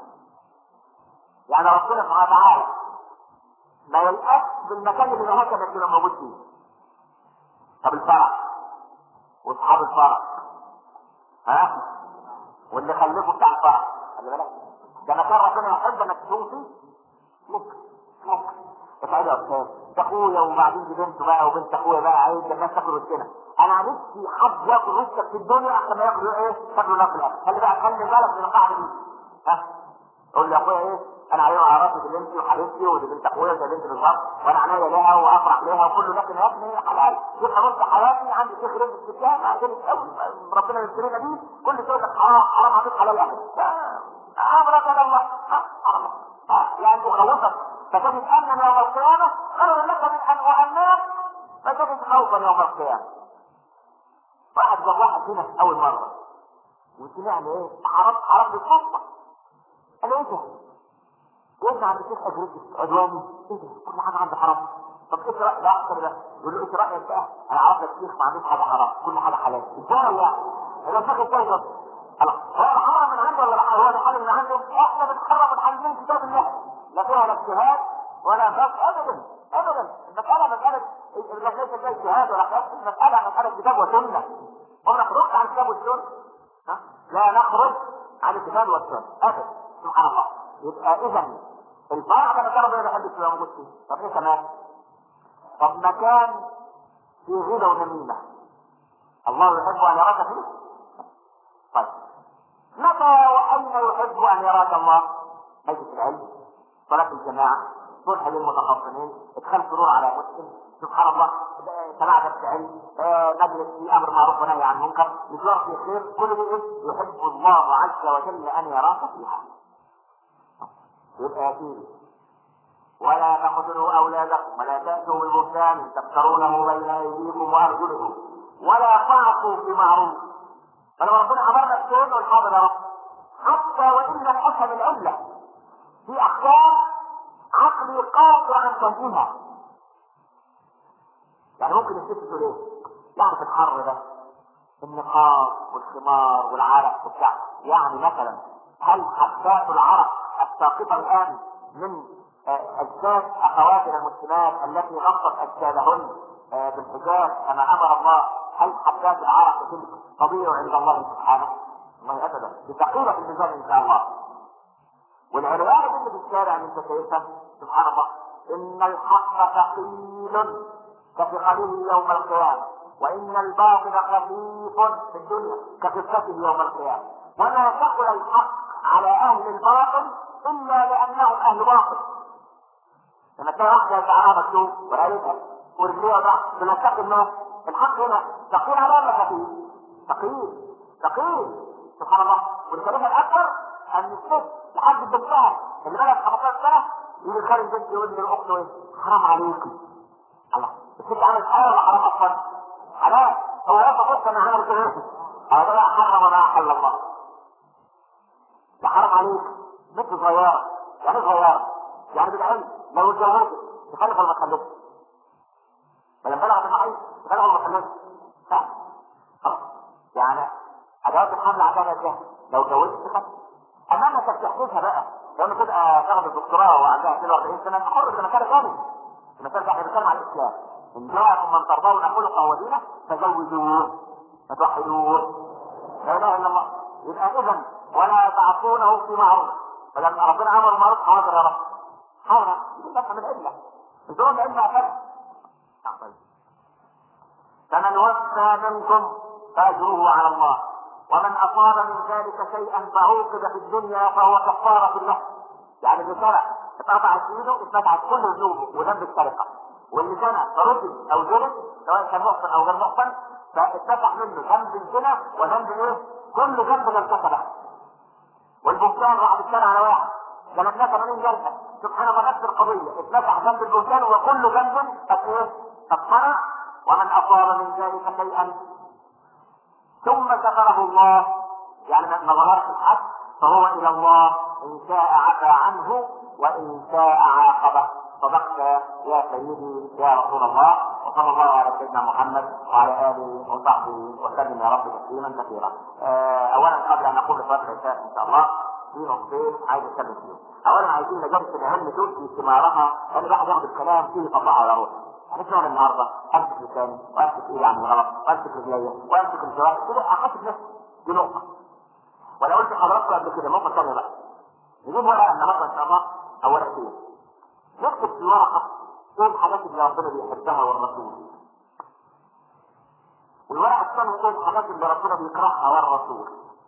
يعني ربنا سبحانه وتعالى ما يلقاش بالمكان اللي نهاك انك تبقى موجود فيه طب الفرح واصحاب الفرح ها واللي خلفوا بتاع الفرح خلي بالك ده مكان ربنا يحب انك تكون فيه ممكن ممكن افعلوا يا استاذ ده اخويا وبعدين دي بنته بقى وبنت اخويا بقى عايز الناس تاكل وسطنا انا نفسي حد ياكل وسطك في الدنيا احسن ما ياكل ايه تاكلوا ناكل الاكل خلي بقى خلي بالك من القاعده دي ها قول لي يا اخويا ايه انا عليهم على راسي دي بنتي وحبيبتي ودي بنت اخويا ودي بنت بالظبط وانا عناية لها وافرح لها وكله لكن يا ابني حلال يبقى نص حياتي عندي شيخ رزق في الكتاب عشان ربنا يشترينا بيه كل شيء لك حرام حرام عليك حلال يعني امرك الى الله حرام يعني تخوفك فتجد امنا يوم القيامه خير لك من ان اؤمنك فتجد خوفا يوم القيامه واحد جاب واحد فينا في اول مره وسمعنا ايه حرام حرام بالصدفه انا ايه ده؟ يرجع عند الشيخ اجريتي عدواني ايه ده؟ كل حاجه عنده حرام طب ايه رايك لا اكتر ده يقول له ايه رايك بقى انا عرفت الشيخ ما عندوش حاجه حرام كل حاجه حلال ازاي يعني انا الشيخ ازاي ده خلاص هو الحرام من عنده ولا هو الحلال من عنده احنا بنحرم الحلال من كتاب الله لا فيها لا اجتهاد ولا فقه ابدا ابدا المساله مساله ليس فيها اجتهاد ولا فقه المساله مساله كتاب وسنه وما نخرجش عن الكتاب والسنه ها؟ لا نخرج عن الكتاب والسنه ابدا سبحان الله يبقى اذا الفرع ده مكان ربنا بيحب يبقى موجود فيه طب ايه كمان؟ طب مكان فيه غيبه ونميمه الله يحب ان يراك فيه طيب متى واين يحب ان يراك الله؟ مجلس العلم صلاه الجماعه صلح للمتخصصين ادخال سرور على مسلم سبحان الله سماع درس علم مجلس في امر معروف ونهي عن منكر مشوار في خير كل ده يحب الله عز وجل ان يراك فيها يبقى يتيم ولا تقتلوا اولادكم ولا تاتوا ببهتان تفترونه بين ايديكم وارجلكم ولا تعصوا في معروف فلو ربنا امرنا بشيء نقول حاضر يا رب حتى وان لم افهم العله في احكام عقلي قاطع عن فهمها يعني ممكن الست تقول ايه؟ يعني في الحر ده النقاب والخمار والعرق وبتاع يعني مثلا هل حبات العرق الساقطة الآن من أجساد أخواتنا المسلمات التي غطت أجسادهن بالحجاب كما أمر الله هل حبات العرق تلك طبيعي عند الله سبحانه؟ الله أبدا بثقيلة في الميزان إن شاء الله والعريان اللي في الشارع اللي انت شايفها سبحان الله إن الحق ثقيل كثقله يوم القيامة وإن الباطل خفيف في الدنيا كخفته يوم القيامة وما ثقل الحق على أهل الباطل إلا لأنهم أهل باطل لما تلاقي واحدة شعرها مكتوب ولا يسأل ورجليها ضعف بنتقي الناس الحق هنا ثقيل على ولا خفيف؟ ثقيل ثقيل سبحان الله والكلمة الأكبر أن الست لحد بنتها اللي بلغت 15 سنة يجي خارج بنت يقول للأخت إيه؟ حرام عليكي الله الست عملت حرام ولا حرام أصلا؟ حرام هو لا تقص أنا عملت إيه؟ هذا لا حرم ولا أحل الله حرام عليك بنت صغيره يعني صغيره يعني بالعلم لو اتجوزت تخلف ولا ما تخلفش؟ فلما بلغت المعين تخلف ولا ما تخلفش؟ لا خلاص يعني ادوات الحمل عندها كام؟ لو اتجوزت تخلف اما انك تحدثها بقى لما تبقى تاخد الدكتوراه وعندها 42 سنه حر في مكان ثاني في مكان احنا بنتكلم عن الاسلام ان جاءكم من ترضون خلقه ودينه فزوجوه فتوحدوه لا اله الا الله يبقى اذا ولا تعصونه في معروف فلما ربنا امر معروف حاضر يا رب حاضر دي تفهم العله بدون علم اكل فمن وفى منكم فاجره على الله ومن اصاب من ذلك شيئا فعوقب في الدنيا فهو كفاره له يعني اللي سرق اتقطعت ايده اتقطعت كل ذنوبه وذنب السرقه واللي زنى فرجل او جلد سواء كان محسن او غير محسن فاتفتح منه ذنب الزنا وذنب ايه؟ كل ذنب لم كسبه والبهتان راح بالسنة على واحد لما اتنفى من جلسة سبحان الله نفس القضية اتنفع ذنب البهتان وكل ذنب قد ايه؟ قد صنع ومن اصاب من ذلك شيئا ثم ستره الله يعني ما ظهرش الحد فهو الى الله ان شاء عفى عنه وان شاء عاقبه صدقت يا سيدي يا رسول الله وصلى الله على سيدنا محمد وعلى اله وصحبه وسلم يا رب تسليما كثيرا. آه، اولا قبل ان اقول لصلاه العشاء ان شاء الله في نقطتين عايز اتكلم فيهم. اولا عايزين مجالس العلم تؤتي ثمارها لان الواحد ياخد الكلام فيه طبعا على روحه. هنسمع النهارده امسك لساني وامسك ايدي عن الغلط وامسك رجلي وامسك الجواب كده احاسب نفسي دي نقطه. ولو قلت لحضراتكم قبل كده نقطه ثانيه بقى. نجيب ورقه النهارده ان شاء الله او ورقتين. نكتب في ورقه ايه الحاجات اللي ربنا بيحبها والرسول والورقه الثانيه ايه الحاجات اللي ربنا بيكرهها والرسول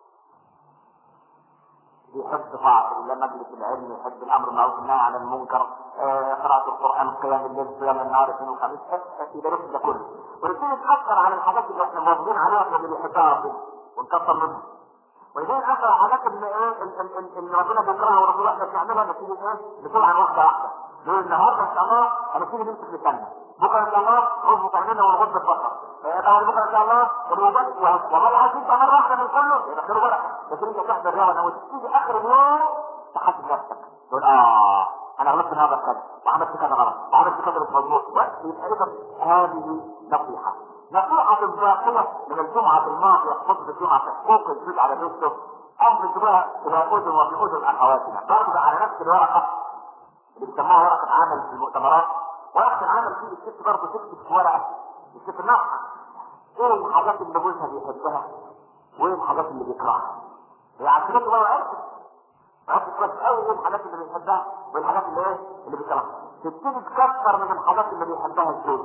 بيحب بعض مجلس العلم يحب الامر بالمعروف والنهي عن المنكر آه، قراءة القرآن قيام الليل صيام النهار الاثنين والخميس في درس ده كله ونبتدي نتأثر على الحاجات اللي احنا موافقين عليها اللي بيحبها ربنا ونكثر منها ولذلك اخر الحاجات اللي ايه اللي ربنا بيكرهها ورسوله احنا بنعملها نبتدي ايه بسرعه واحده واحده نقول النهارده ان شاء الله هنبتدي نمسك لساننا بكره ان شاء الله نظبط عينينا ونغض البصر بعد بكره ان شاء الله الوضوء والله عايزين تبقى مره واحده من كله يبقى خير ورقه لكن انت تحضر رياضه او تيجي اخر اليوم تحاسب نفسك تقول اه انا غلطت هذا كذا وعملت كذا غلط وعملت كذا مش مظبوط يبقى اذا هذه نصيحه نصيحة الباقية من الجمعة الماضية خطبة الجمعة في حقوق الزوج على زوجته أو بتبقى إلى أذن وفي أذن أخواتنا برضه على نفس الورقة اللي بيسموها ورقة عمل في المؤتمرات ورقة العمل دي الست برضه تكتب في ورقة الست نصحة إيه الحاجات اللي جوزها بيحبها وإيه الحاجات اللي بيكرهها هي عشان كده بقى عرفت عرفت كويس قوي إيه الحاجات اللي بيحبها والحاجات اللي إيه اللي بيكرهها تبتدي تكثر من الحاجات اللي بيحبها الزوج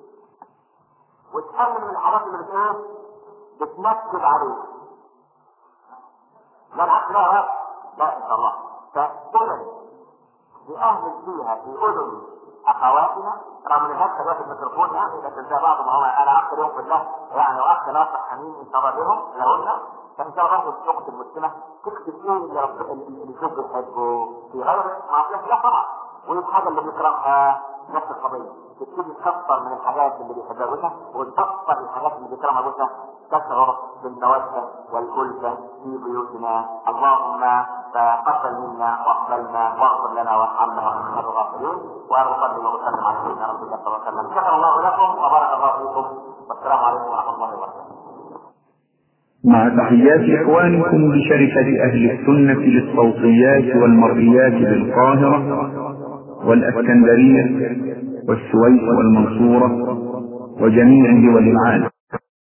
وتقلل من الحاجات اللي بت ايه؟ بتنكد عليه. لا العكس لا لا لا ان شاء الله. فاذا بأهل فيها في اذن اخواتنا رغم ان هذا دلوقتي الميكروفون يعني لكن زي بعض ما هو انا اخ لهم بالله يعني واخ ناصح حميم ان شاء الله بهم لهن فان شاء الله برضه الاخت المسلمه تكتب ايه اللي رب اللي الزوج بيحبه في غير معصيه لا طبعا وايه الحاجه اللي بيكرهها نفس القضيه تبتدي تكفر من الحاجات اللي بيحبها جوزها وتكفر الحاجات اللي بيكرهها جوزها تشعر بالمودة والألفة في بيوتنا اللهم تقبل منا واقبلنا واغفر لنا وارحمنا وارحم خير الغافلين واصلي وسلم على سيدنا رسول الله صلى الله عليه وسلم شكر الله لكم وبارك الله فيكم والسلام عليكم ورحمه الله وبركاته مع تحيات إخوانكم بشركة أهل السنة للصوتيات والمرئيات بالقاهرة والأسكندرية والسويس والمنصورة وجميع دول العالم